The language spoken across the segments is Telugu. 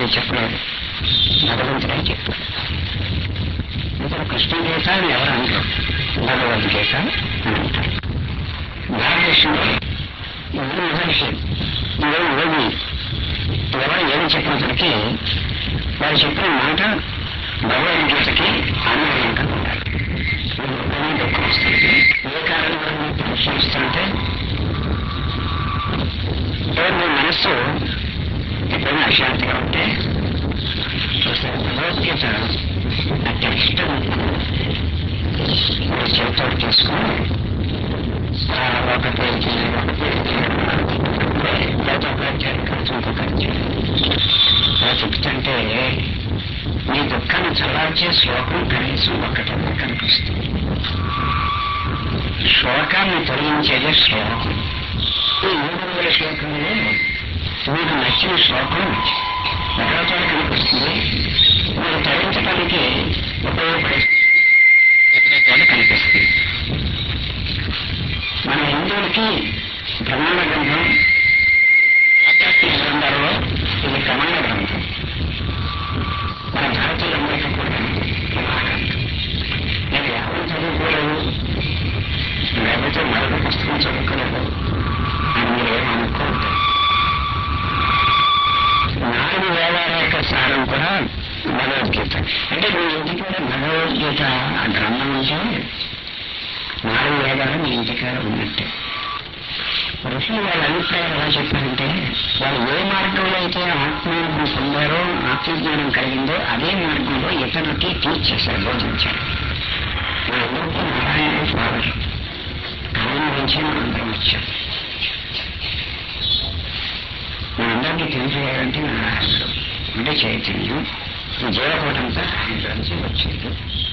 చెప్పలేదు భగవంతుడే చెప్పాడు ఇతను కృష్ణ గీత అని ఎవరు అంటారు భగవద్గీత అని అంటారు భారతదేశంలో ఎవరు మహర్షి ఎవరు యోగి ఎవరు ఏమి చెప్పినప్పటికీ వారు చెప్పిన మాట భగవద్గీతకి అనుగుణంగా ఉండాలి ఎప్పుడైనా దుఃఖం వస్తుంది ఏ కారణం వల్ల మీకు దుఃఖం వస్తుంటే ఎవరు మీ మనస్సు ఎప్పుడైనా అశాంతిగా ఉంటే చూస్తారు భగవద్గీత అంటే ఇష్టం మీరు చేతితో చేసుకుని ఆ ఒక పేరుకి ఒక పేరుకి లేదా ఒక అధ్యాయం కలిసి ఇంకొక అధ్యాయం అలా చెప్తుంటే మీ దుఃఖాన్ని చల్లార్చే శ్లోకం కనీసం ఒకటన్నా కనిపిస్తుంది శ్లోకాన్ని తొలగించేదే శ్లోకం ఈ మూడు వందల శ్లోకంలో మీకు నచ్చిన శ్లోకం ఒకటో చోట కనిపిస్తుంది మీరు తరించడానికి ఉపయోగపడే ఎక్కడో చోట కనిపిస్తుంది మన హిందువులకి ప్రమాణ గ్రంథం ఆధ్యాత్మిక గ్రంథాలలో ఇది ప్రమాణ గ్రంథం మన భారతీయులందరికీ కూడా ప్రమాణ గ్రంథం నేను ఎవరు చదువుకోలేదు లేకపోతే మరొక పుస్తకం చదువుకోలేదు అని మీరు ఏమనుకోవద్దు నాలుగు వేదాల యొక్క సారం కూడా భగవద్గీత అంటే మీ ఇంటికాడ భగవద్గీత ఆ గ్రంథం నుంచి నాలుగు వేదాలు మీ ఇంటికాడ ఉన్నట్టే ఋషులు వాళ్ళ అభిప్రాయం ఎలా చెప్పారంటే వాళ్ళు ఏ మార్గంలో అయితే ఆత్మానుభవం పొందారో ఆత్మజ్ఞానం కలిగిందో అదే మార్గంలో ఇతరులకి టీచ్ చేశారు బోధించారు మా అందరికీ నారాయణ ఫాదర్ ఆయన నుంచి మనందరం వచ్చాం మనందరికీ తెలిసేయాలంటే నారాయణుడు అంటే చైతన్యం ఈ జీవకోటంతా ఆయన నుంచి వచ్చింది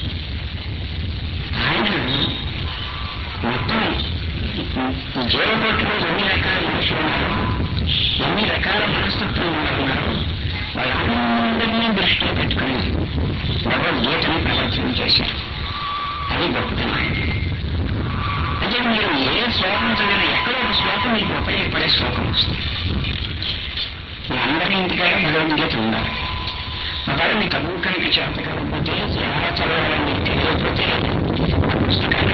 ఆయన మొత్తం ఈ జీవకోటలో ఎన్ని రకాల మనుషులు ఉన్నారు ఎన్ని రకాల మనస్తత్వం ఉన్నారు వాళ్ళందరినీ దృష్టిలో పెట్టుకుని భగవద్గీతని ప్రవచనం చేశారు అది గొప్పతనం ఆయన అంటే మీరు ఏ శ్లోకం చదివినా ఎక్కడో ఒక శ్లోకం మీకు ఉపయోగపడే శ్లోకం వస్తుంది మీ అందరి ఇంటికాడ భగవద్గీత ఉండాలి ఒకవేళ మీకు చదువు కనుక చేత కాకపోతే ఎలా చదవాలని మీకు తెలియకపోతే ఆ పుస్తకాన్ని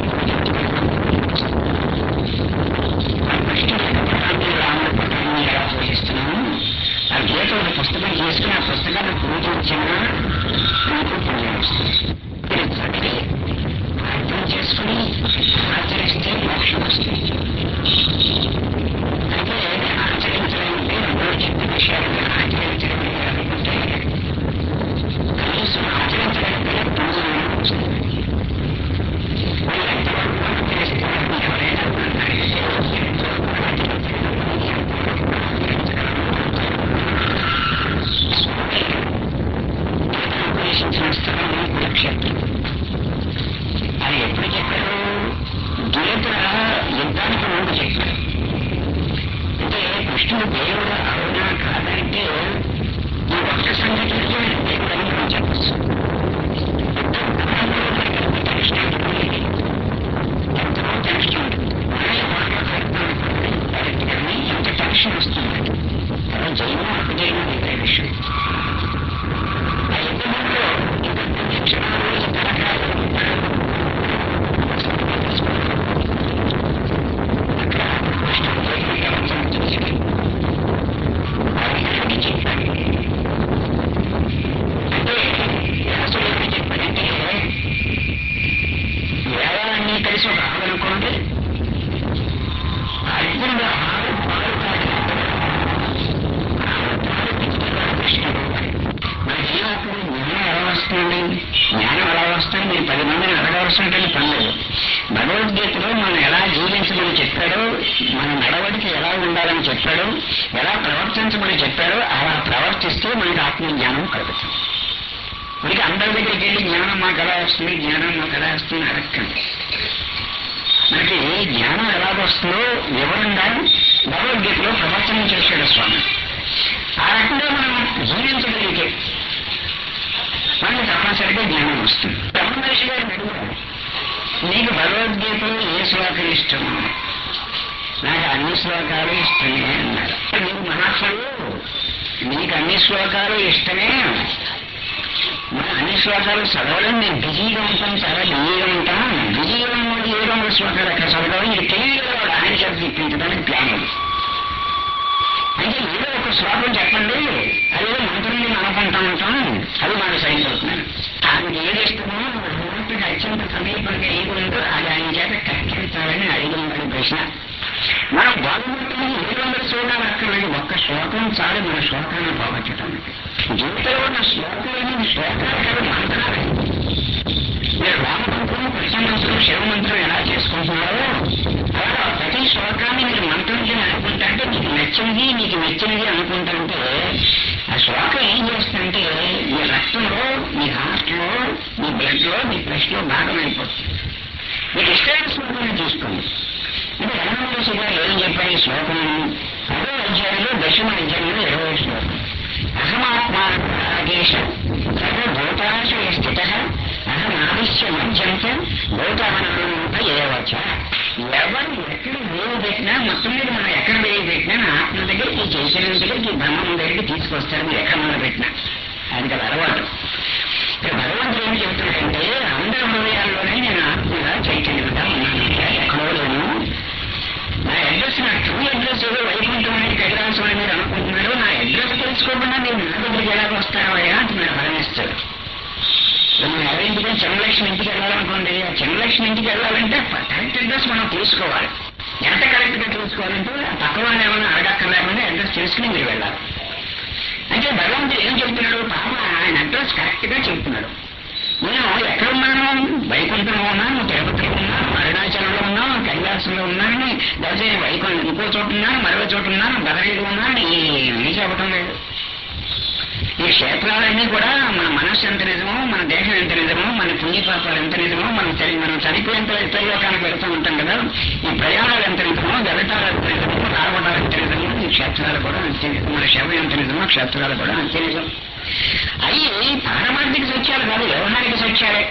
ఆ కృష్ణుడి యొక్క పటాన్ని రాముడి పటాన్ని ఎలా పూజిస్తున్నాము ఆ గీత ఒక పుస్తకం చేసుకుని ఆ పుస్తకాన్ని పూజించినా మీకు పుణ్యం వస్తుంది మీరు చదివి అర్థం చేసుకుని ఆచరిస్తే మోక్షం వస్తుంది అయితే ఆచరించాలంటే అందరూ చెప్పిన విషయాలు ఆచరించడం అనుకుంటే కనీసం ఆచరించడానికి పూజలు వస్తుంది మరి ఎంతవరకు ఆచరిస్తారని ఎవరైనా ఉపదేశించిన స్థలం కురుక్షేత్రం అది ఎప్పుడు చెప్పారు గీత యుద్ధానికి ముందు చెప్పారు అంటే కృష్ణుడు దేవుడు అవునా కాదంటే ఈ ఒక్క సంఘటనకే దేవుడు అని మనం చెప్పచ్చు యుద్ధం కాలంలో మనకి టెన్షన్ ఉంటుంది ఎంతో టెన్షన్ ఉంటుంది అలాగే మాట్లాడుతున్నాను కానీ ఎంత టెన్షన్ వస్తుంది అలా జైలు అపజయము వేరే విషయం ఆ యుద్ధంలో ఇంత క్షణాలు ఇంత రకాలు అక్కడ కృష్ణుడు దేవుడు ప్రవచనం చేశాడు ఆయన చెప్పాడు అంటే వ్యాసుడు ఏమని చెప్పాడంటే వేదాలన్నీ కలిసి ఒక ఆవనుకోండి అర్జునుడు ఆరు పాలు తాగినప్పుడు ఆరు పాలు పిచ్చుకున్నాడు కృష్ణుడు మన జీవితంలో జ్ఞానం ఎలా వస్తుంది జ్ఞానం ఎలా వస్తుంది మీరు పది మందిని అడగవలసినటువంటి పని లేదు భగవద్గీతలో మనం ఎలా జీవించమని చెప్పాడో మన నడవడికి ఎలా ఉండాలని చెప్పాడో ఎలా ప్రవర్తించమని చెప్పాడో అలా ప్రవర్తిస్తే మనకి ఆత్మజ్ఞానం కలుగుతుంది మనకి అందరి దగ్గరికి వెళ్ళి జ్ఞానం మాకు ఎలా వస్తుంది జ్ఞానం మాకు ఎలా వస్తుంది అడగండి మనకి జ్ఞానం ఎలా వస్తుందో వివరంగా భగవద్గీతలో ప్రవర్తనం చేశాడు స్వామి ఆ రకంగా మనం జీవించగలిగితే మనకి తప్పనిసరిగా జ్ఞానం వస్తుంది రమణ మహర్షి గారు అడుగుతారు నీకు భగవద్గీతలో ఏ శ్లోకం ఇష్టం నాకు అన్ని శ్లోకాలు ఇష్టమే అన్నారు నీకు మహాత్ముడు నీకు అన్ని అన్ని శ్లోకాలు ఇష్టమే మన అన్ని శ్లోకాలు చదవడం నేను బిజీగా ఉంటాం చాలా బిజీగా ఉంటాం బిజీగా ఉన్నది ఏడు వందల శ్లోకాలు అక్కడ చదవడం ఇది తెలియదు ఆయన చేత ఇప్పించడానికి ప్లాన్ అది అంటే ఏదో ఒక శ్లోకం చెప్పండి అదేదో మంత్రం నేను అనుకుంటా ఉంటాం అది మాకు సరిపోతున్నాను ఆయనకి ఏది ఇష్టమో భగవంతుడికి అత్యంత సమీపంగా ఏది ఉందో అది ఆయన చేత కక్కించాలని అడిగిన ప్రశ్న మనం బాగుపడుతుంది ఏడు వందల శ్లోకాలు అక్కర్లేదు ఒక్క శ్లోకం చాలు మన శ్లోకాన్ని పోగొట్టడానికి జీవితంలో ఉన్న శ్లోకాలని శ్లోకాలు కాదు మంత్రాలు మీరు రామమంత్రం కృష్ణమంత్రం శివమంత్రం ఎలా చేసుకుంటున్నారో అలా ప్రతి శ్లోకాన్ని మీరు మంత్రం కింద అనుకుంటాంటే మీకు నచ్చినది మీకు నచ్చినది అనుకుంటాంటే ఆ శ్లోకం ఏం చేస్తుందంటే మీ రక్తంలో మీ హార్ట్లో మీ బ్లడ్ లో మీ ఫ్లెష్ లో భాగం అయిపోతుంది మీకు ఇష్టమైన శ్లోకాన్ని చూసుకోండి అంటే రామదేశి గారు ఏం చెప్పారు ఈ శ్లోకం పదో అధ్యాయంలో దశమ అధ్యాయంలో ఇరవై శ్లోకం అహమాత్మాదేశ సర్వభూతాశయ స్థిత అహమావిశ్య మధ్యంత భూతానంత ఏవచ్చ ఎవరు ఎక్కడ వేలు పెట్టినా మొత్తం మీద మనం ఎక్కడ వేలు పెట్టినా ఆత్మ దగ్గరికి చైతన్యం దగ్గరికి బ్రహ్మం దగ్గరికి తీసుకొస్తారు మీరు ఎక్కడ మొదలు పెట్టినా అది కదా అలవాటు ఇక్కడ భగవంతుడు ఏం చెబుతున్నాడంటే అందరి హృదయాల్లోనే నేను ఆత్మగా చైతన్యంగా ఉన్నాను ఎక్కడో లేను నా అడ్రస్ నా ట్రూ అడ్రస్ ఏదో వైకుంఠం అనేది కైలాసం అని మీరు అనుకుంటున్నారు నా అడ్రస్ తెలుసుకోకుండా మీరు నా దగ్గరికి ఎలా వస్తారో అయ్యా అంటున్నాడు పరమేశ్వరుడు మనం ఎవరింటికి చంద్రలక్ష్మి ఇంటికి వెళ్ళాలనుకోండి ఆ చంద్రలక్ష్మి ఇంటికి వెళ్ళాలంటే కరెక్ట్ అడ్రస్ మనం తెలుసుకోవాలి ఎంత కరెక్ట్ గా తెలుసుకోవాలంటే ఆ పక్క వాళ్ళు ఏమైనా అడగక్కర్లేకుండా అడ్రస్ తెలుసుకుని మీరు వెళ్ళాలి అంటే భగవంతుడు ఏం చెప్తున్నాడు పాప ఆయన అడ్రస్ కరెక్ట్ గా చెప్తున్నాడు నేను ఎక్కడ ఉన్నాను వైకుంఠంలో ఉన్నాను తిరుపతిలో ఉన్నాను అరుణాచలంలో ఉన్నాను కైలాసంలో ఉన్నాను లేకపోతే వైకుంఠం ఇంకో చోట ఉన్నాను మరో చోట ఉన్నాను బదరీలో ఉన్నాను ఏమీ చెప్పటం లేదు ఈ క్షేత్రాలన్నీ కూడా మన మనస్సు ఎంత నిజమో మన దేహం ఎంత నిజమో మన పుణ్యపాపాలు ఎంత నిజమో మనం చని మనం చనిపోయేంత ఇతర లోకానికి వెళ్తూ ఉంటాం కదా ఈ ప్రయాణాలు ఎంత నిజమో వెళ్ళటాలు ఎంత నిజమో రావటాలు ఎంత నిజమో ఈ క్షేత్రాలు కూడా అంతే నిజం మన శవం ఎంత నిజమో క్షేత్రాలు కూడా అంతే నిజం అవి పారమార్థిక సత్యాలు కాదు వ్యవహారిక సత్యాలే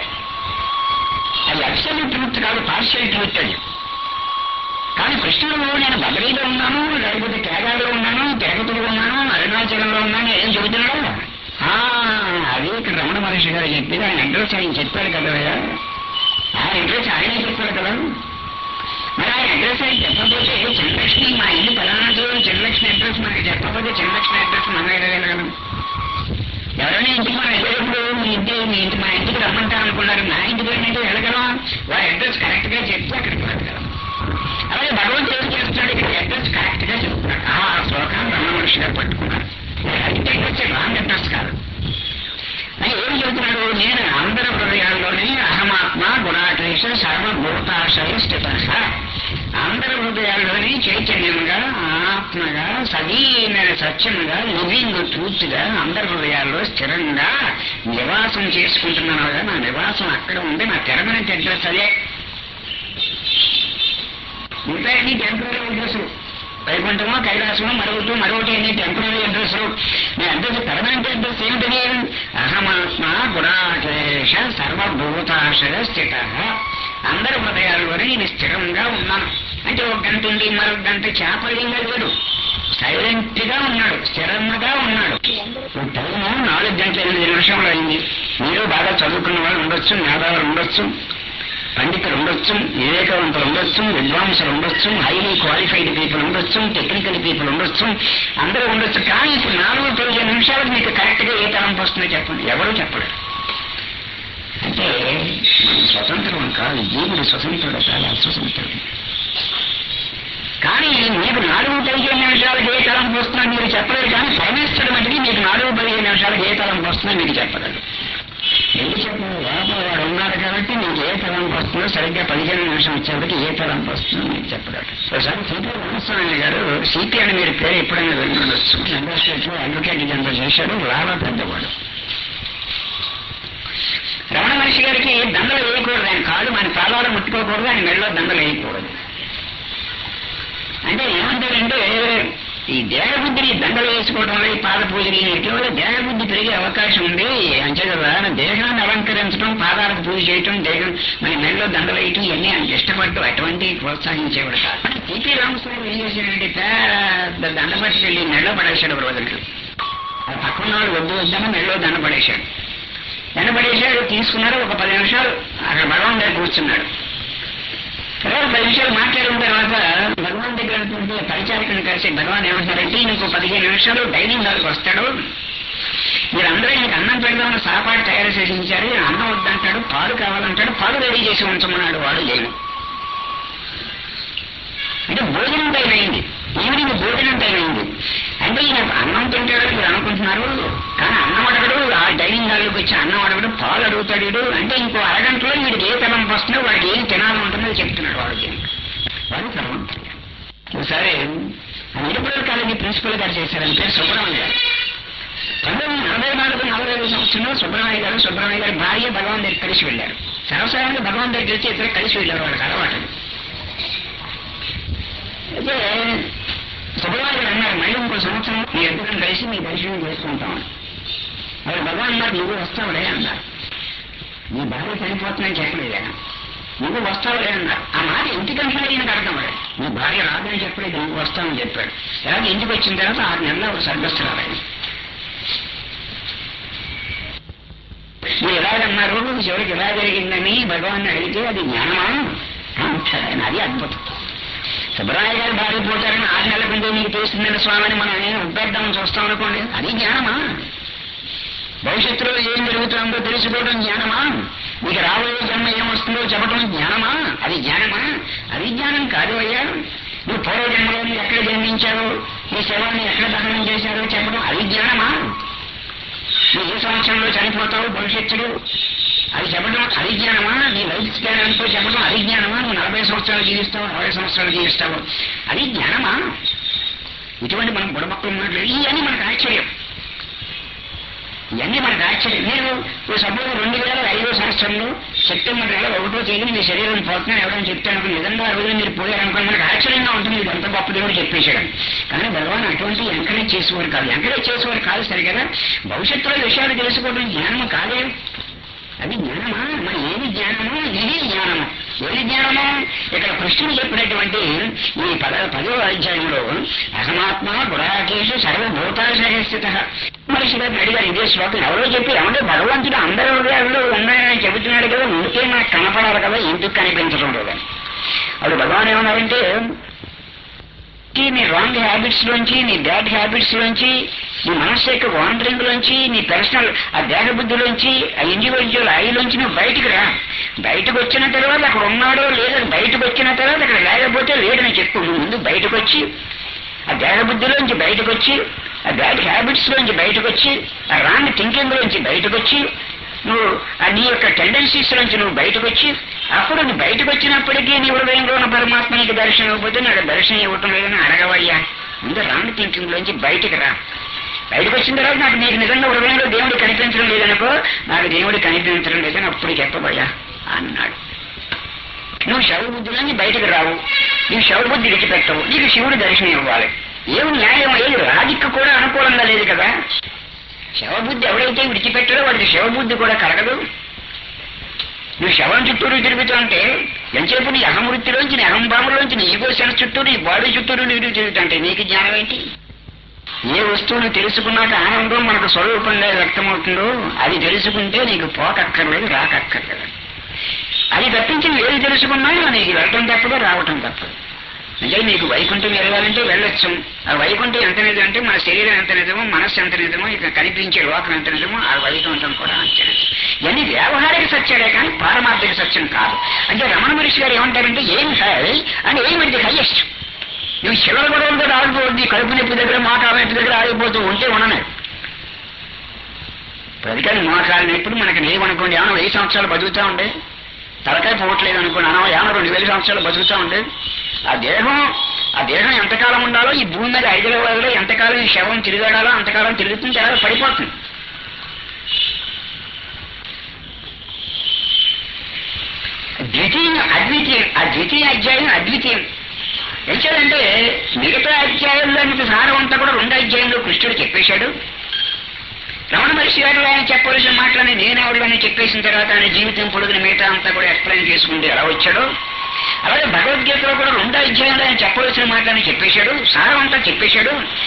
అది అబ్సల్యూట్ ట్రూత్ కాదు పార్షియల్ ట్రూత్ అది కానీ కృష్ణుడు నేను బదరీలో ఉన్నాను లేకపోతే కేదాలో ఉన్నాను తిరుపతిలో ఉన్నాను అరుణాచలంలో ఉన్నాను ఏం చెబుతున్నాడు ఆ, అది ఇక్కడ రమణ మహర్షి గారు చెప్పింది ఆయన అడ్రస్ ఆయన చెప్పాడు కదా ఆయన అడ్రస్ ఆయనే చెప్పాడు కదా మరి ఆయన అడ్రస్ ఆయన చెప్పకపోతే చంద్రలక్ష్మి మా ఇల్లు పలానాతో చంద్రలక్ష్మి అడ్రస్ మనకి చెప్పకపోతే చంద్రలక్ష్మి అడ్రస్ మనం వెళ్ళగలం ఎవరైనా ఇంటికి మనం వెళ్ళేటప్పుడు మీ ఇంటి మీ ఇంటి మా ఇంటికి రమ్మంటారు అనుకున్నారు నా ఇంటికి వెళ్ళినట్టు వెళ్ళగలం వారి అడ్రస్ కరెక్ట్ గా చెప్తే అక్కడికి వెళ్ళగలం అలాగే భగవంతుడు ఏం చేస్తున్నాడు ఇక్కడ అడ్రస్ కరెక్ట్ గా చెప్తున్నాడు ఆ శ్లోకాన్ని రమణ మహర్షి గారు పట్టుకున్నారు కరెక్ట్ అడ్రస్ రాంగ్ అడ్రస్ కాదు అని ఏం చెబుతున్నాడు నేను అందరి హృదయాల్లోనే అహమాత్మ గుణాకేశ సర్వభూతాశయ స్థిత అందరి హృదయాల్లోనే చైతన్యంగా ఆత్మగా సజీవమైన సత్యముగా లివింగ్ ట్రూత్ గా అందరి హృదయాల్లో స్థిరంగా నివాసం చేసుకుంటున్నాను కదా నా నివాసం అక్కడ ఉంది నా తెరమని అడ్రస్ అదే మిగతా అన్ని టెంపరీ అడ్రస్లు వైకుంఠమో కైలాసమో మరొకటి మరొకటి అన్ని టెంపరీ అడ్రస్లు మీ అడ్రస్ పర్మనెంట్ అడ్రస్ ఏమిటని అహమాత్మ గుణాకేశ సర్వభూతాశయ స్థిత అందరి హృదయాల్లోనే నేను స్థిరంగా ఉన్నాను అంటే ఒక గంట ఉండి మరొక గంట చేపలింగా లేడు సైలెంట్ గా ఉన్నాడు స్థిరంగా ఉన్నాడు టైము నాలుగు గంటల ఎనిమిది నిమిషంలో అయింది మీరు బాగా చదువుకున్న వాళ్ళు ఉండొచ్చు మేధావులు ఉండొచ్చు పండితులు ఉండొచ్చు వివేకవంతులు ఉండొచ్చు విద్వాంసులు ఉండొచ్చు హైలీ క్వాలిఫైడ్ పీపుల్ ఉండొచ్చు టెక్నికల్ పీపుల్ ఉండొచ్చు అందరూ ఉండొచ్చు కానీ ఇప్పుడు నాలుగు తొమ్మిది నిమిషాలకు మీకు కరెక్ట్ గా ఏ తలంపు వస్తుందో చెప్పండి ఎవరు చెప్పలేరు అంటే మనం స్వతంత్రం కాదు జీవుడు స్వతంత్రుడు చాలా స్వతంత్రుడు కానీ మీకు నాలుగు పదిహేను నిమిషాలకు ఏ తలంపు వస్తుందో మీరు చెప్పలేరు కానీ పరమేశ్వరుడు మటుకి మీకు నాలుగు పదిహేను నిమిషాలకు ఏ తలంపు వస్తుందో మీకు చెప్పగలరు ఎందుకు చెప్పారు లోపల వాడు ఉన్నారు కాబట్టి మీకు ఏ తలంపు వస్తుందో సరిగ్గా పదిహేను నిమిషం వచ్చేప్పటికి ఏ తలంపు వస్తుందో మీకు చెప్పగలరు ఒకసారి సిపి రామస్వామి గారు సిపి అని మీరు పేరు ఎప్పుడైనా వెళ్ళొచ్చు మెంబర్షిప్ లో అడ్వకేట్ జనరల్ చేశాడు లాభ పెద్దవాడు రమణ మహర్షి గారికి దండలు వేయకూడదు ఆయన కాళ్ళు మన పాదాలు ముట్టుకోకూడదు ఆయన మెడలో దండలు వేయకూడదు అంటే ఏమంటారంటే ఈ దేహబుద్ధిని దండలు వేసుకోవడంలో ఈ పాద పూజలు వీటి వల్ల దేహబుద్ధి పెరిగే అవకాశం ఉంది అంతే కదా దేహాన్ని అలంకరించడం పాదాలకు పూజ చేయటం దేహం మన మెడలో దండలు వేయటం ఇవన్నీ ఆయనకి ఇష్టపడ్డు అటువంటి ప్రోత్సహించేవాడు కాదు టీపీ రామస్వామి ఏం చేశాడంటే పెద్ద దండ పట్టుకెళ్ళి మెడలో పడేశాడు ఒక రోజుకి ఆ పక్కన వాళ్ళు వద్దు వద్దని మెళ్ళో దండపడేశాడు దండపడేశాడు తీసుకున్నాడు ఒక పది నిమిషాలు అక్కడ భగవాన్ దగ్గర కూర్చున్నాడు తర్వాత పది నిమిషాలు మాట్లాడిన తర్వాత భగవాన్ దగ్గర ఉన్నటువంటి పరిచారికను కలిసి భగవాన్ ఏమంటారంటే నీకు పదిహేను నిమిషాలు డైనింగ్ హాల్కి వస్తాడు మీరందరూ నీకు అన్నం పెడదామని సాపాటు తయారు చేసి ఉంచారు ఈయన అన్నం వద్దంటాడు పాలు కావాలంటాడు పాలు రెడీ చేసి ఉంచమన్నాడు వాడు లేను అంటే భోజనం టైం అయింది ఈవినింగ్ భోజనం టైం అయింది అంటే ఈయన అన్నం తింటాడని మీరు అనుకుంటున్నారు కానీ అన్నం అడగడు ఆ డైనింగ్ హాల్లోకి వచ్చి అన్నం అడగడు పాలు అడుగుతాడు వీడు అంటే ఇంకో అరగంటలో వీడికి ఏ తలం వస్తుందో వాడికి ఏం తినాలని ఉంటుందో చెప్తున్నాడు వాడికి వాడు సర్వంతుడు ఒకసారి ఆ నిరుపడల కాలేజీ ప్రిన్సిపల్ గారు చేశారని పేరు సుబ్రహ్మణ్య గారు పంతొమ్మిది నలభై నాలుగు నలభై ఐదు సంవత్సరంలో సుబ్రహ్మణ్య గారు సుబ్రహ్మణ్య గారి భార్య భగవాన్ దగ్గర కలిసి వెళ్ళారు సరసంగా భగవాన్ దగ్గర వచ్చి ఇద్దరు కలిసి వెళ్ళారు వాళ్ళకి అలవాటు అయితే సుబ్రహ్మణ్య గారు అన్నారు మళ్ళీ ఇంకో సంవత్సరం మీ ఇద్దరం కలిసి మీ దర్శనం చేసుకుంటామని అది భగవాన్ గారు నువ్వు వస్తావులే అన్నారు నీ భార్య చనిపోతుందని చెప్పలేదు ఆయన నువ్వు వస్తావులే అన్నారు ఆ మాట ఇంటికంటే ఈయనకు అర్థం లేదు నీ భార్య రాదని చెప్పలేదు నువ్వు వస్తావని చెప్పాడు అలాగే ఇంటికి వచ్చిన తర్వాత ఆరు నెలలు ఒక సర్గస్తురాలని మీరు ఎలాగన్నారు చివరికి ఎలా జరిగిందని భగవాన్ అడిగితే అది జ్ఞానమా అంటాడు ఆయన అది అద్భుతం సుబ్రహ్మణ్య గారు భార్య పోతారని ఆరు నెలల ముందే మీకు తెలుస్తుందని స్వామిని మనం నేను ఉబ్బేద్దామని చూస్తాం అనుకోండి అది జ్ఞానమా భవిష్యత్తులో ఏం జరుగుతుందో తెలుసుకోవడం జ్ఞానమా మీకు రాబోయే జన్మ ఏమొస్తుందో చెప్పడం జ్ఞానమా అది జ్ఞానమా అది జ్ఞానం కాదు అయ్యా నువ్వు పూర్వజన్మలో నువ్వు ఎక్కడ జన్మించావో నీ శవాన్ని ఎక్కడ దహనం చేశారో చెప్పడం అది జ్ఞానమా నువ్వు ఏ సంవత్సరంలో చనిపోతావు భవిష్యత్తులో అది చెప్పడం అది జ్ఞానమా నీ లైఫ్ స్టైల్ ఎంతో చెప్పడం అది జ్ఞానమా నువ్వు నలభై సంవత్సరాలు జీవిస్తావు అరవై సంవత్సరాలు జీవిస్తావు అది జ్ఞానమా ఇటువంటి మనం బుడబక్కలు మాట్లాడి ఇవన్నీ మనకు ఆశ్చర్యం ఇవన్నీ మనకు ఆశ్చర్యం మీరు ఓ సపోజ్ రెండు వేల ఐదో సంవత్సరంలో సెప్టెంబర్ నెల ఒకటో తేదీ మీ శరీరం పోతున్నా ఎవరైనా చెప్తాను నిజంగా ఆ రోజు మీరు పోయారనుకోండి మనకు ఆశ్చర్యంగా ఉంటుంది ఇది ఎంత గొప్ప దేవుడు చెప్పేశాడు కానీ భగవాన్ అటువంటి ఎంకరేజ్ చేసేవారు కాదు ఎంకరేజ్ చేసేవారు కాదు సరే కదా భవిష్యత్తులో విషయాలు తెలుసుకోవడం జ్ఞానం కాదే అది జ్ఞానమా మరి ఏది జ్ఞానము ఇది జ్ఞానము ఏది జ్ఞానము ఇక్కడ కృష్ణుడు చెప్పినటువంటి ఈ పద పదో అధ్యాయంలో అహమాత్మ గుడాకేషు సర్వభూతాశయస్థిత మనిషి గారిని అడిగారు ఇదే శ్లోకం ఎవరో చెప్పి ఏమంటే భగవంతుడు అందరి హృదయాల్లో ఉన్నాయని చెబుతున్నాడు కదా ఉంటే నాకు కనపడాలి కదా ఎందుకు కనిపించడం లేదని అప్పుడు భగవాన్ ఏమన్నారంటే కి నీ రాంగ్ హ్యాబిట్స్ లోంచి నీ బ్యాడ్ హ్యాబిట్స్ లోంచి నీ మనస్సు యొక్క వాండరింగ్ లోంచి నీ పర్సనల్ ఆ దేహ బుద్ధిలోంచి ఆ ఇండివిజువల్ ఐలోంచి నువ్వు బయటికి రా బయటకు వచ్చిన తర్వాత అక్కడ ఉన్నాడో లేదని బయటకు వచ్చిన తర్వాత అక్కడ లేకపోతే లేడని చెప్పు నువ్వు ముందు బయటకు వచ్చి ఆ దేహ బుద్ధిలోంచి బయటకు వచ్చి ఆ బ్యాడ్ హ్యాబిట్స్ లోంచి బయటకు వచ్చి ఆ రాంగ్ థింకింగ్ లోంచి బయటకు వచ్చి నువ్వు ఆ నీ యొక్క టెండెన్సీస్ నుంచి నువ్వు బయటకు వచ్చి అప్పుడు నువ్వు బయటకు వచ్చినప్పటికీ నీ హృదయంలో ఉన్న పరమాత్మ నీకు దర్శనం ఇవ్వకపోతే నాకు దర్శనం ఇవ్వటం లేదని అడగవయ్యా ముందు రాంగ్ థింకింగ్ లోంచి బయటికి రా బయటకు వచ్చిన తర్వాత నాకు నీకు నిజంగా హృదయంలో దేవుడు కనిపించడం లేదనుకో నాకు దేవుడు కనిపించడం లేదని అప్పుడు చెప్పబోయా అన్నాడు నువ్వు శవబుద్ధిలోంచి బయటకు రావు నీవు శవబుద్ధి విడిచిపెట్టవు నీకు శివుడు దర్శనం ఇవ్వాలి ఏమి న్యాయం లేదు రాజిక్కు కూడా అనుకూలంగా లేదు కదా శవబుద్ధి ఎవడైతే విడిచిపెట్టాడో వాడికి శవబుద్ధి కూడా కలగదు నువ్వు శవం చుట్టూరు తిరుగుతుంటే ఎంతసేపు నీ అహమృతిలోంచి నీ అహంభావంలోంచి నీ ఈగో సెన్స్ చుట్టూ నీ బాడీ చుట్టూరు నీరు తిరుగుతుంటే నీకు జ్ఞానం ఏంటి ఏ వస్తువును తెలుసుకున్నాక ఆనందం మనకు స్వరూపంగా వ్యక్తమవుతుందో అది తెలుసుకుంటే నీకు పోకక్కర్లేదు రాకక్కర్లేదు అది తప్పించి ఏది తెలుసుకున్నా నీకు వెళ్ళటం తప్పదు రావటం తప్పదు అంటే నీకు వైకుంఠం వెళ్ళాలంటే వెళ్ళొచ్చు ఆ వైకుంఠం ఎంత నిజం అంటే మన శరీరం ఎంత నిజమో మనస్సు ఎంత నిజమో ఇక కనిపించే లోకం ఎంత నిజమో ఆ వైకుంఠం కూడా అంతే నిజం ఇవన్నీ వ్యావహారిక సత్యాలే కానీ పారమార్థిక సత్యం కాదు అంటే రమణ మహర్షి గారు ఏమంటారంటే ఏం హై అండ్ ఏం ఇది హైయెస్ట్ నువ్వు చివరి గొడవలతో ఆగిపోతుంది కడుపు నొప్పి దగ్గర మోకాల నొప్పి దగ్గర ఆగిపోతూ ఉంటే ఉండనే ప్రతికాని మోకాల నొప్పుడు మనకి లేవనుకోండి ఏమన్నా వెయ్యి సంవత్సరాలు బతుకుతా ఉండే తలకాయ పోవట్లేదు అనుకోండి అనా ఏమన్నా రెండు వేల సంవత్సరాలు బతుకుతా ఉండే ఆ దేహం ఆ దేహం ఎంతకాలం ఉండాలో ఈ భూమి మీద హైదరాబాద్లో ఎంతకాలం ఈ శవం తిరగడాలో అంతకాలం తిరుగుతుంది అలా పడిపోతుంది ద్వితీయం అద్వితీయం ఆ ద్వితీయ అధ్యాయం అద్వితీయం ఎంచేదంటే మిగతా అధ్యాయంలో సారం అంతా కూడా రెండు అధ్యాయంలో కృష్ణుడు చెప్పేశాడు రమణ మహర్షి గారు ఆయన చెప్పవలసిన మాటలని నేనెవరిలోనే చెప్పేసిన తర్వాత ఆయన జీవితం పొడుగున మిగతా అంతా కూడా ఎక్స్ప్లెయిన్ చేసుకుంటూ ఎలా వచ్చాడో అలాగే భగవద్గీతలో కూడా రెండో అధ్యాయంలో ఆయన చెప్పవలసిన మాటలని చెప్పేశాడు సారం అంతా చెప్పేశాడు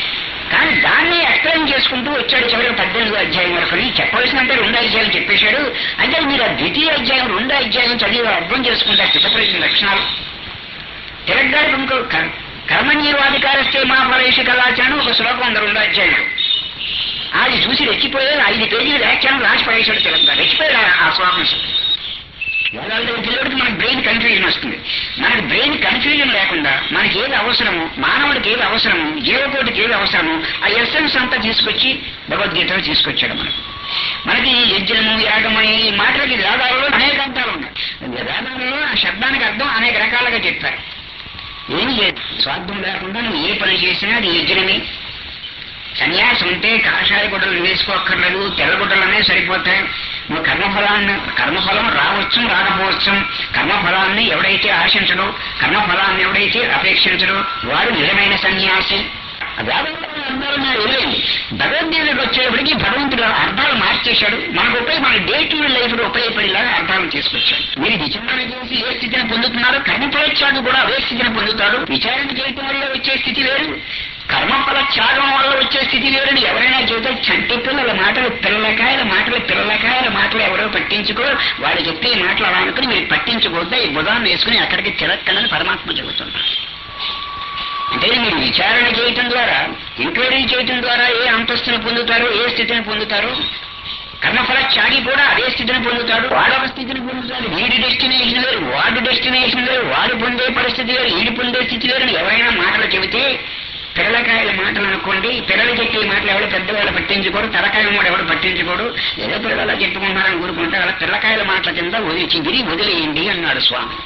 కానీ దాన్ని ఎక్స్ప్లెయిన్ చేసుకుంటూ వచ్చాడు చివరికి పద్దెనిమిదో అధ్యాయం వరకు చెప్పవలసినంత రెండు అధ్యాయం చెప్పేశాడు అంటే మీరు ఆ ద్వితీయ అధ్యాయం రెండో అధ్యాయం చదివి అర్థం చేసుకుంటారు చిత్తప్రజ్ఞ లక్షణాలు తిరగ్గారు ఇంకో కర్- కర్మణ్యవాధికారస్తే మా పరేష కళాచారం ఒక శ్లోకం ఉంది రెండో అధ్యాయం అది చూసి రెచ్చిపోయాడు ఐదు పేజీలు వ్యాఖ్యానం రాసి పడేశాడు తిరగ్గారు రెచ్చిపోయాడు ఆ- ఆ శ్లోకం వేదాల దగ్గర పిల్లడికి మనకి బ్రెయిన్ కన్ఫ్యూజన్ వస్తుంది మనకి బ్రెయిన్ కన్ఫ్యూజన్ లేకుండా మనకి ఏది అవసరము మానవుడికి ఏది అవసరము జీవకోటికి ఏది అవసరము ఆ ఎస్సెన్స్ అంతా తీసుకొచ్చి భగవద్గీతలో తీసుకొచ్చాడు మనకు మనకి ఈ యజ్ఞము యాగము అనే ఈ మాటలకి వేదాలలో అనేక అర్థాలు ఉన్నాయి వేదాలలో ఆ శబ్దానికి అర్థం అనేక రకాలుగా చెప్పారు ఏమి లేదు స్వార్థం లేకుండా నువ్వు ఏ పని చేసినా అది యజ్ఞమే సన్యాసం ఉంటే కాషాయ గుడ్డలు వేసుకోక్కర్లేదు తెల్ల గుడ్డలనే సరిపోతాయి నువ్వు కర్మఫలాన్ని కర్మఫలం రావచ్చు రాకపోవచ్చు కర్మఫలాన్ని ఎవడైతే ఆశించడో కర్మఫలాన్ని ఎవడైతే అపేక్షించడో వాడు నిజమైన సన్యాసి వేదంలో అర్థాలు నాకు తెలియండి భగవద్గీతకు వచ్చేప్పటికి భగవంతుడు అర్థాలు మార్చేశాడు మనకు ఉపయోగ మన డే టు లైఫ్ లో ఉపయోగపడేలాగా అర్థాలు తీసుకొచ్చాడు మీరు విచారణ చేసి ఏ స్థితిని పొందుతున్నారో కర్మఫలత్యాడు కూడా అదే స్థితిని పొందుతాడు విచారణ చేయటం వల్ల వచ్చే స్థితి వేరు కర్మఫల త్యాగం వల్ల వచ్చే స్థితి వేరని ఎవరైనా చెబితే చంటి పిల్లల మాటలు పిల్లకాయల మాటలు పిల్లకాయల మాటలు ఎవరో పట్టించుకో వాళ్ళు చెప్పే ఈ మాటలు అలా అనుకుని మీరు పట్టించుకోవద్దా ఈ బుధాన్ని వేసుకుని అక్కడికి తిరక్కనని పరమాత్మ చెబుతున్నారు అంటే మీరు విచారణ చేయటం ద్వారా ఎంక్వైరీ చేయటం ద్వారా ఏ అంతస్తును పొందుతారో ఏ స్థితిని పొందుతారో కర్మఫల త్యాగి కూడా అదే స్థితిని పొందుతాడు వాడొక స్థితిని పొందుతాడు వీడి డెస్టినేషన్ వేరు వాడు డెస్టినేషన్ వేరు వాడు పొందే పరిస్థితి వేరు వీడి పొందే స్థితి వేరు అని ఎవరైనా మాటలు చెబితే పిల్లకాయల మాటలు అనుకోండి పిల్లలు చెప్పే మాటలు ఎవరు పెద్దవాళ్ళు పట్టించుకోరు తలకాయల మాట ఎవరు పట్టించుకోడు ఏదో పిల్లలు చెప్పుకుంటారని కూరుకుంటే అలా పిల్లకాయల మాటల కింద వదిలి చిగిరి వదిలేయండి అన్నాడు స్వామి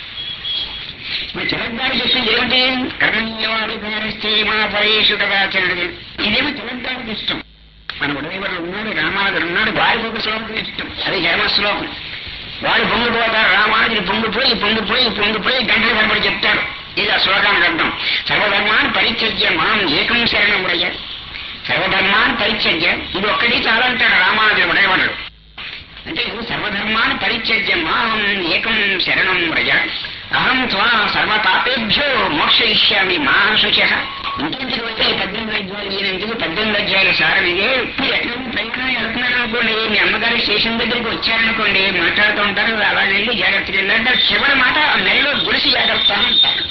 మరి తెలంగాణ చెప్పింది ఏమిటి కర్మణ్యవాడు గారిస్తే మా పరేషు కదాచరుడు ఇదేమో తెలంగాణకి ఇష్టం మన ఉదయవరులు ఉన్నాడు రామానుజుడు ఉన్నాడు వారికి ఒక శ్లోకం ఇష్టం అది జన్మ శ్లోకం వాడు పొంగిపోతారు రామానుజుడు పొంగిపోయి పొంగిపోయి పొంగిపోయి గంటల కనబడి చెప్తాడు ఇది ఆ శ్లోకానికి అర్థం సర్వధర్మాన్ని పరిత్యజ్య మాం ఏకం శరణం ఉడయ్య సర్వధర్మాన్ని పరిత్యజ్య ఇది ఒక్కటి చాలంటాడు రామానుజుడు ఉడయవరుడు అంటే సర్వధర్మాన్ని పరిత్యజ్య మాం ఏకం శరణం వ్రజ అహం త్వా సర్వతాపేభ్యో మోక్షయిష్యామి మా శుచ ఇంటింటికి వచ్చే ఈ పద్దెనిమిది అధ్యాయులు ఈయనందుకు పద్దెనిమిది అధ్యాయుల సారం ఇదే మీరు ఎక్కడ ప్రయాణం వెళ్తున్నారు అనుకోండి మీ అమ్మగారి స్టేషన్ దగ్గరికి వచ్చారనుకోండి మాట్లాడుతూ ఉంటారు అలా వెళ్ళి జాగ్రత్తగా వెళ్ళంటే చివరి మాట ఆ నెలలో గుడిసి జాగ్రత్త అంటారు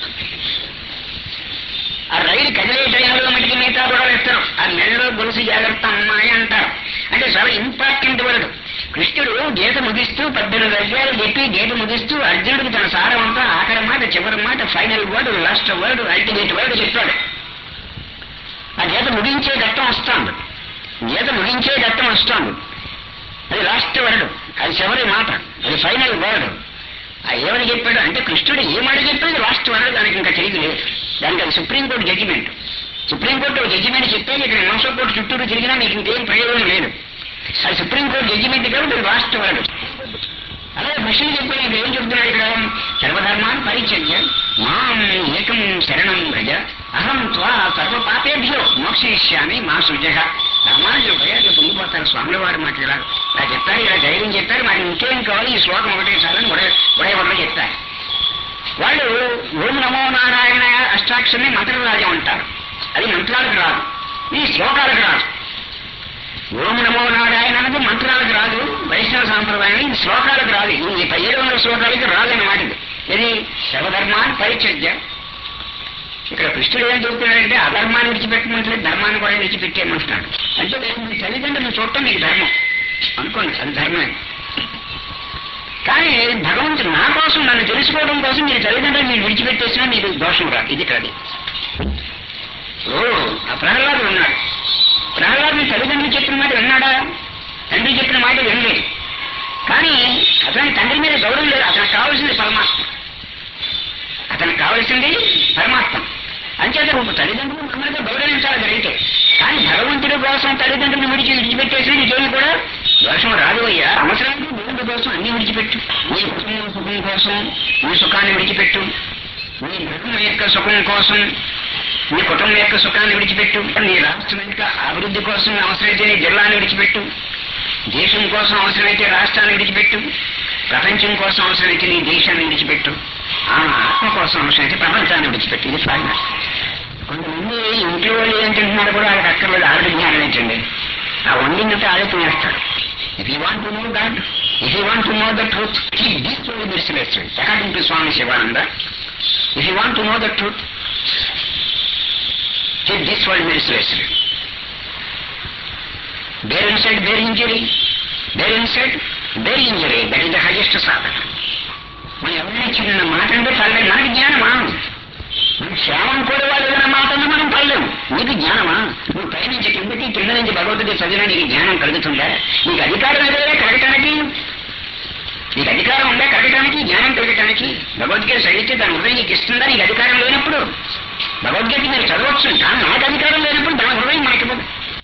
ఆ రైలు కదిలే టైంలో మటుకు మిగతా కూడా వేస్తారు ఆ నెలలో గొలుసు జాగ్రత్త అమ్మాయి అంటారు అంటే చాలా ఇంపార్టెంట్ వర్డ్ కృష్ణుడు గీత ముగిస్తూ పద్దెనిమిది అధ్యాయులు చెప్పి గీత ముగిస్తూ అర్జునుడికి తన సారం అంతా ఆఖరి మాట చివరి మాట final word last word ultimate word చెప్పాడు ఆ గీత ముగించే ఘట్టం వస్తాడు గీత ముగించే ఘట్టం వస్తాడు అది లాస్ట్ వర్డ్ అది చివరి మాట అది ఫైనల్ వర్డ్ ఆ ఏమని చెప్పాడు అంటే కృష్ణుడు ఏ మాట చెప్పాడు లాస్ట్ వర్డ్ దానికి ఇంకా తెలియదు లేదు దానికి అది సుప్రీంకోర్టు జడ్జిమెంట్ సుప్రీంకోర్టు జడ్జిమెంట్ చెప్పేది ఇక్కడ మోసో కోర్టు చుట్టూరు తిరిగినా మీకు ఇంకేం ప్రయోజనం లేదు అది సుప్రీంకోర్టు జడ్జిమెంట్ కాబట్టి అది లాస్ట్ వర్డ్ అలాగే మనుషులు చెప్పాడు ఇక్కడ ఏం చెప్తున్నాడు ఇక్కడ సర్వధర్మాన్ని పరిచర్య మాం ఏకం శరణం వ్రజ అహం త్వా సర్వ పాపేభ్యో మోక్షయిష్యామి మా సృజ రామానుజుడు ప్రయాణం పొంగిపోతారు స్వాముల వారి మాట ఇలా ఇలా చెప్పారు ఇలా ధైర్యం చెప్పారు మరి ఇంకేం కావాలి ఈ శ్లోకం ఒకటే చాలని ఉడే ఉడయవడలో చెప్పారు వాళ్ళు ఓం నమో నారాయణ అష్టాక్షరిని మంత్రరాజం అంటారు అది మంత్రాలకు రాదు ఈ శ్లోకాలకు రాదు ఓం నమో నారాయణ అన్నది మంత్రాలకు రాదు వైష్ణవ సాంప్రదాయం ఇది శ్లోకాలకు రాదు ఈ పదిహేడు వందల శ్లోకాలకి రాదన్నమాట ఇది ఇది సర్వధర్మాన్ని పరిచర్య ఇక్కడ కృష్ణుడు ఏం చెబుతున్నాడంటే అధర్మాన్ని విడిచిపెట్టమంటలేదు ధర్మాన్ని కూడా విడిచిపెట్టేయమంటున్నాడు అంటే మీ తల్లిదండ్రులు చూడటం మీకు ధర్మం అనుకోండి అది ధర్మమే కానీ భగవంతుడు నా కోసం నన్ను తెలుసుకోవడం కోసం మీరు తల్లిదండ్రులు మీరు విడిచిపెట్టేసినా మీకు దోషం రాదు ఇది కాదు ఓ ఆ ప్రహ్లాదుడు ఉన్నాడు ప్రహ్లాదుని తల్లిదండ్రులు చెప్పిన మాట విన్నాడా తండ్రి చెప్పిన మాట వినలేదు కానీ అతని తండ్రి మీద గౌరవం లేదు అతనికి కావాల్సింది పరమాత్మ అతనికి కావాల్సింది పరమాత్మ అంచేత ఒక తల్లిదండ్రులు మమ్మల్ని గౌరవించాలి జరిగితే కానీ భగవంతుడి కోసం తల్లిదండ్రులు విడిచి విడిచిపెట్టేసి నీకేమి కూడా దోషం రాదు అయ్యా అవసరానికి దేవుడి కోసం అన్ని విడిచిపెట్టు నీ కుటుంబం సుఖం కోసం నీ సుఖాన్ని విడిచిపెట్టు నీ కుటుంబం యొక్క సుఖం కోసం నీ కుటుంబం యొక్క సుఖాన్ని విడిచిపెట్టు నీ రాష్ట్రం యొక్క అభివృద్ధి కోసం అవసరమైతే నీ జిల్లాని విడిచిపెట్టు దేశం కోసం అవసరమైతే రాష్ట్రాన్ని విడిచిపెట్టు ప్రపంచం కోసం అవసరమైతే నీ దేశాన్ని విడిచిపెట్టు ఆ ఆత్మ కోసం అవసరమైతే ప్రపంచాన్ని విడిచిపెట్టు ఇది ఫైనల్ కొంతమంది ఇంట్లో వాళ్ళు ఏం తింటున్నారు కూడా వాళ్ళకి అక్కర్లేదు ఆవిడ జ్ఞానం ఏంటండి ఆ వండిందంటే ఆడే తినేస్తాడు if you want to know God if you want to know the truth keep these only మెరిసిలేస్తాడు according to Swami Shivananda if you want to know the truth keep this world మెరిసిలేస్తాడు ಬೇರೆ ಇನ್ಸೈಡ್ ಬೇರೆ ಇಂಜುರಿ ಬೇರೆ ఇన్సైడ్ ಬೇರೆ injury that is the highest సాధన మనం ఎవరైనా చిన్న మాట అంటే పడలేదు మనకి జ్ఞానమా మన క్షేమం కూడా వాళ్ళు ఏదైనా మాట అన్నా మనం పడలేము నీకు జ్ఞానమా నువ్వు పై నుంచి కిందకి కింద నుంచి భగవద్గీత చదివినా నీకు జ్ఞానం కలుగుతుందా నీకు అధికారం ఏదైనా కలగటానికి నీకు అధికారం ఉందా కలగటానికి జ్ఞానం కలగటానికి భగవద్గీత చదివితే దాని హృదయం నీకు ఇస్తుందా నీకు అధికారం లేనప్పుడు భగవద్గీత మీరు చదవచ్చు కానీ నాకు అధికారం లేనప్పుడు దాని హృదయం మనకి ఇవ్వదు.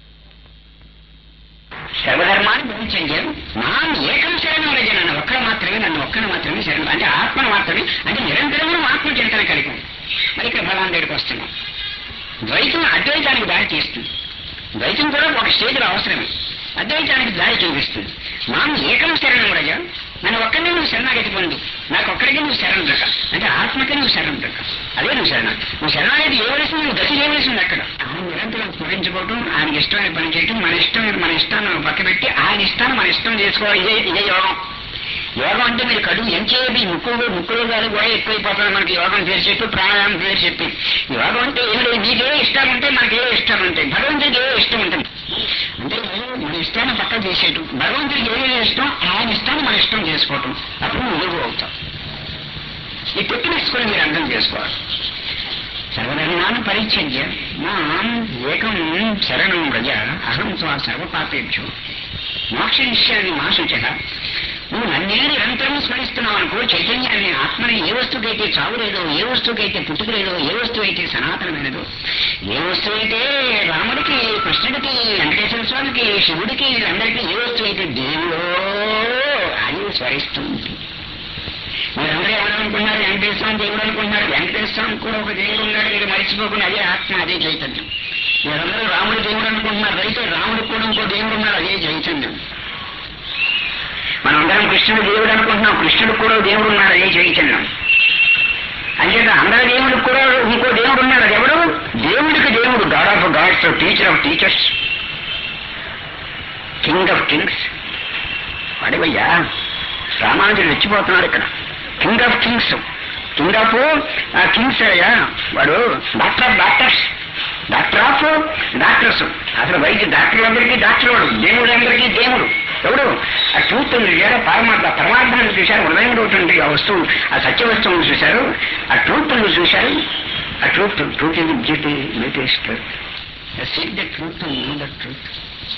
సర్వధర్మాన్ని భవించండి నాన్ ఏకం శరణం రజ నన్ను ఒక్కడ మాత్రమే నన్ను ఒక్కను మాత్రమే శరణం అంటే ఆత్మను మాత్రమే అంటే నిరంతరం మనం ఆత్మ చింతన కలిగి ఉంది. మరి ఇక్కడ ఫలాన్ దగ్గరికి వస్తున్నాం ద్వైతం అద్వైతానికి దారి తీస్తుంది ద్వైతం కూడా ఒక స్టేజ్లో అవసరమే అద్వైతానికి దారి చూపిస్తుంది నాన్ ఏకం శరణం రజ నన్ను ఒక్కనే నువ్వు శరణాగతి పొందు నాకు ఒక్కడికి నువ్వు శరణం దక్క అంటే ఆత్మకే నువ్వు శరణం దక్క అదే నువ్వు శరణ నువ్వు శరణాగతి ఏవలసింది నువ్వు గతి ఏవలసింది అక్కడ ఆయన నిరంతరం స్మరించుకోవటం ఆయనకి ఇష్టమైన పని చేయటం మన ఇష్టం మన ఇష్టాన్ని పక్క పెట్టి ఆయన ఇష్టాన్ని మన ఇష్టం చేసుకోవాలి ఇదే ఇదే యోగం యోగం అంటే మీరు కడుగు ఎంచేది ముక్కులు ముక్కులు గారు కూడా ఎక్కువైపోతుంది మనకి యోగం పేరు చెప్పి ప్రాణాయామం పేరు చెప్పి యోగం అంటే ఏమి లేదు మీకే ఇష్టాలు ఉంటాయి మనకి ఏ ఇష్టాలు ఉంటాయి భగవంతుడికి ఏ ఇష్టం ఉంటుంది అంటే మన ఇష్టాన్ని పక్కన చేసేయటం భగవంతుడికి ఏ ఇష్టం ఆయన ఇష్టాన్ని మన ఇష్టం చేసుకోవటం అప్పుడు నువ్వు అవుతాం ఈ టెక్నిక్స్ కూడా మీరు అర్థం చేసుకోవాలి సర్వధర్మాన్ని పరిచర్య మాం ఏకం శరణం ప్రజ అహం స్వా సర్వపాపేభ్యో మోక్ష నిశ్చయాన్ని మా సూచక నువ్వు నన్నే నిరంతరం స్మరిస్తున్నావు అనుకో చైతన్యాన్ని ఆత్మని ఏ వస్తువుకైతే చావు లేదో ఏ వస్తువుకైతే పుట్టుక లేదో ఏ వస్తువు అయితే సనాతనమైనదో ఏ వస్తువు అయితే రాముడికి కృష్ణుడికి వెంకటేశ్వర స్వామికి శివుడికి వీళ్ళందరికీ ఏ వస్తువు అయితే దేవుడో అది స్మరిస్తూ ఉంటుంది మీరందరూ ఎవరనుకున్నారు వెంకటేశ్వర స్వామి దేవుడు అనుకుంటున్నారు వెంకటేశ్వర స్వామి కూడా ఒక దేవుడు ఉన్నాడు మీరు మర్చిపోకుండా అదే ఆత్మ అదే చైతన్యం మీరందరూ రాముడు దేవుడు అనుకుంటున్నారు అయితే రాముడికి కూడా ఇంకో దేవుడు ఉన్నాడు అదే చైతన్యం మనందరం కృష్ణుడు దేవుడు అనుకుంటున్నాం కృష్ణుడు కూడా దేవుడు ఉన్నాడు అదే చైతన్యం అంచేత అందరి దేవుడికి కూడా ఇంకో దేవుడు ఉన్నాడు అది ఎవడు దేవుడికి దేవుడు God of gods teacher of teachers king of kings అడివయ్యా రామానుజుడు రెచ్చిపోతున్నాడు ఇక్కడ king of kings king of kings అయ్యా వాడు doctor of doctors doctor of doctors అసలు వైద్య డాక్టర్లందరికీ డాక్టర్ వాడు దేవుడందరికీ దేవుడు ఎవడు ఆ ట్రూత్ చూశారు పరమాత్మ పరమాత్మను చూశారు హృదయంలో ఉంటుంది ఆ వస్తువు ఆ సత్య వస్తువును చూశారు ఆ ట్రూత్ చూశారు ఆ truth truth is beauty latest seek the truth know the truth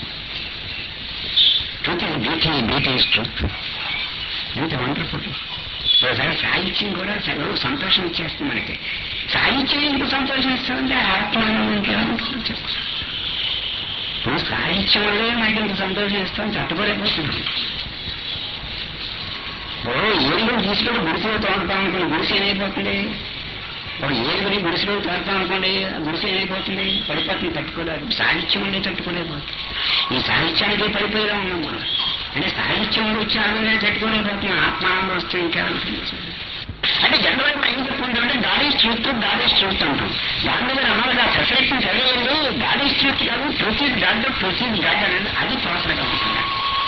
truth is beauty beauty is truth ఎంత వండర్ఫుల్ ఒకసారి సాహిత్యం కూడా సెలవు సంతోషం ఇచ్చేస్తుంది మనకి సాహిత్యం ఎందుకు సంతోషం ఇస్తుందంటే ఆత్మానందం ఇంకేమనుకుంటుంది చెప్పు ఇప్పుడు సాహిత్యం వల్లే నాకు ఇంత సంతోషం ఇస్తాను తట్టుకోలేకపోతున్నాను ఓ ఏళ్ళు తీసుకొని గుడిసెలో తోలుతాం అనుకోండి గుడిసె ఏమైపోతుంది ఒక ఏడుగురి గుడిసెలో తోలుతాం అనుకోండి ఆ గుడిసె ఏమైపోతుంది పడిపోతుంది తట్టుకోలేదు సాహిత్యం ఉండే తట్టుకోలేకపోతుంది ఈ సాహిత్యానికి పడిపోయేలా ఉన్నాం మనం అంటే సాహిత్యం వచ్చి ఆనందాన్ని తట్టుకోలేకపోతున్నాం ఆత్మానందం వస్తే ఇంకా అనిపించింది అంటే జనరల్ గా ఏం చెప్పుకుంటామంటే God is truth God is truth అంటాం దాని మీద అన్నమాట సెపరేషన్ చదివేయండి గాడ్ ఈస్ ట్రూత్ కాదు truth is God truth is God అనేది అది ప్రాసెస్గా ఉంటుంది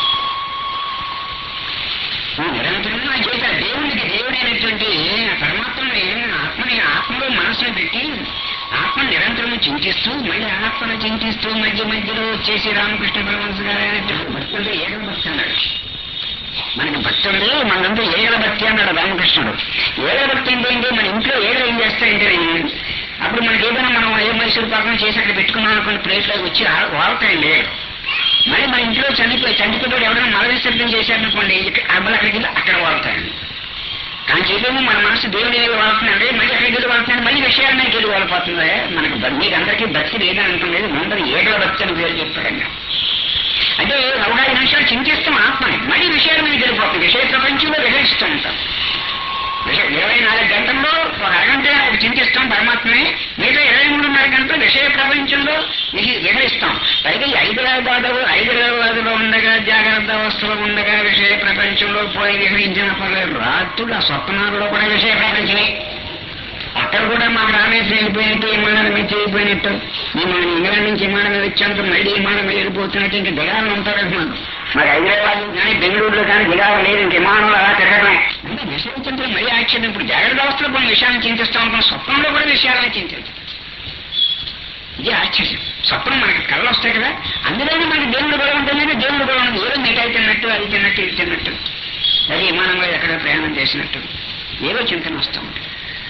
నువ్వు నిరంతరం నా చేత దేవుడికి దేవుడైనటువంటి ఆ పరమాత్మని ఆత్మని ఆత్మలో మనసును పెట్టి ఆత్మ నిరంతరం చింతిస్తూ మళ్ళీ ఆత్మను చింతిస్తూ మధ్య మధ్యలో వచ్చేసి రామకృష్ణ పరమహంస గారు అయినటువంటి భక్తులు ఏకం భక్తి అన్నాడు మనకి భక్తి ఉంది మనంతా ఏగల భక్తి అన్నాడు రామకృష్ణుడు ఏగల భక్తి అంటే ఏంటి మన ఇంట్లో ఏగలు ఏం చేస్తాయంటే అప్పుడు మనకి ఏదైనా మనం ఏ మైసూరు పాకం చేసి అక్కడ పెట్టుకున్నాం అనుకున్న ప్లేట్లోకి వచ్చి వాళ్తాయండి ఏగలు మరి మన ఇంట్లో చనిపోయి చనిపోయి ఎవరైనా మల విసర్జన చేశారనుకోండి అబ్బలు అక్కడికి వెళ్ళి అక్కడ వాళ్తాయండి కానీ చేసేమో మన మనసు దేవుడి దగ్గర వాడుతున్నాడు మళ్ళీ అక్కడికి వెళ్ళి వాడుతున్నాడు మళ్ళీ విషయాన్ని వెళ్ళి వాడిపోతుంది మనకు మీకు అందరికీ భక్తి లేదని అనుకునేది ముందర ఏగల భక్తి అని పేరు చెప్తాడండి అంటే ఒక ఐదు నిమిషాలు చింతిస్తాం ఆత్మని మళ్ళీ విషయాల మీద వెళ్ళిపోతుంది విషయ ప్రపంచంలో విహరిస్తూ ఉంటాం విషయ ఇరవై నాలుగు గంటల్లో ఒక అరగంట ఒక చింతిస్తాం పరమాత్మని మిగతా ఇరవై మూడున్నర గంటలు విషయ ప్రపంచంలో విహి- విహరిస్తాం పైగా ఈ హైదరాబాద్ హైదరాబాద్ లో ఉండగా జాగ్రత్త అవస్థలో ఉండగా విషయ ప్రపంచంలో పోయి విహరించిన పర్లేదు రాత్రులు ఆ స్వప్నాల్లో కూడా విషయ ప్రపంచమే అక్కడ కూడా మాకు రామేశ్వరం వెళ్ళిపోయినట్టు విమానాలు మీద చేయకపోయినట్టు మేము ఇంగ్లాండ్ నుంచి విమానం మీద వచ్చాక మళ్ళీ విమానం మీద వెళ్ళిపోతున్నట్టు ఇంకా దిగాలని ఉంటారు మాకు మరి హైదరాబాద్ కానీ బెంగళూరులో కానీ దిగాలని లేదు ఇంక విమానంలో అలా తిరగడమే అంటే విషయం చింతలు మరీ ఆశ్చర్యం ఇప్పుడు జాగ్రత్త అవస్థలో కొన్ని విషయాలను చింతిస్తాం అనుకున్న స్వప్నంలో కూడా విషయాలను చింతించాం ఇది ఆశ్చర్యం స్వప్నం మనకి కళ్ళు వస్తాయి కదా అందులోనే మనకి దేవుడు కూడా ఉంటుంది దేవుడు కూడా ఉంది ఏదో మిఠాయి తిన్నట్టు అది తిన్నట్టు ఇది తిన్నట్టు అది విమానంలో ఎక్కడ ప్రయాణం చేసినట్టు ఏదో చింతన వస్తూ ఉంటుంది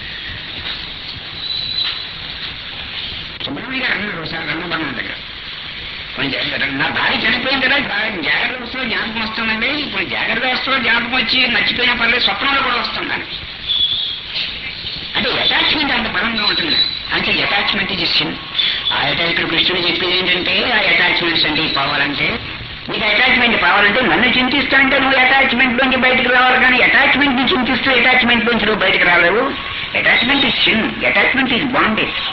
సుబ్రహ్మణ్య గారు అన్నారు ఒకసారి రంగభవనం దగ్గర కొంచెం నా భార్య చనిపోయింది కదా బాగా జాగ్రత్త వస్తువులో జ్ఞాపకం వస్తుందండి ఇప్పుడు జాగ్రత్త వస్తువులో జ్ఞాపకం వచ్చి మర్చిపోయిన పర్లేదు స్వప్నంలో కూడా వస్తుందని అంటే అటాచ్మెంట్ అంత బలంగా ఉంటుంది అంటే అటాచ్మెంట్ ఇది సిన్ ఆ అటా ఇక్కడ కృష్ణుడు చెప్పేది ఏంటంటే ఆ అటాచ్మెంట్స్ అంటే పోవాలంటే నీకు అటాచ్మెంట్ పోవాలంటే నన్ను చింతిస్తా అంటే నువ్వు అటాచ్మెంట్ నుంచి బయటకు రావాలి కానీ అటాచ్మెంట్ ని చింతిస్తూ అటాచ్మెంట్ నుంచి నువ్వు బయటకు రాలేవు attachment is sin attachment is bondage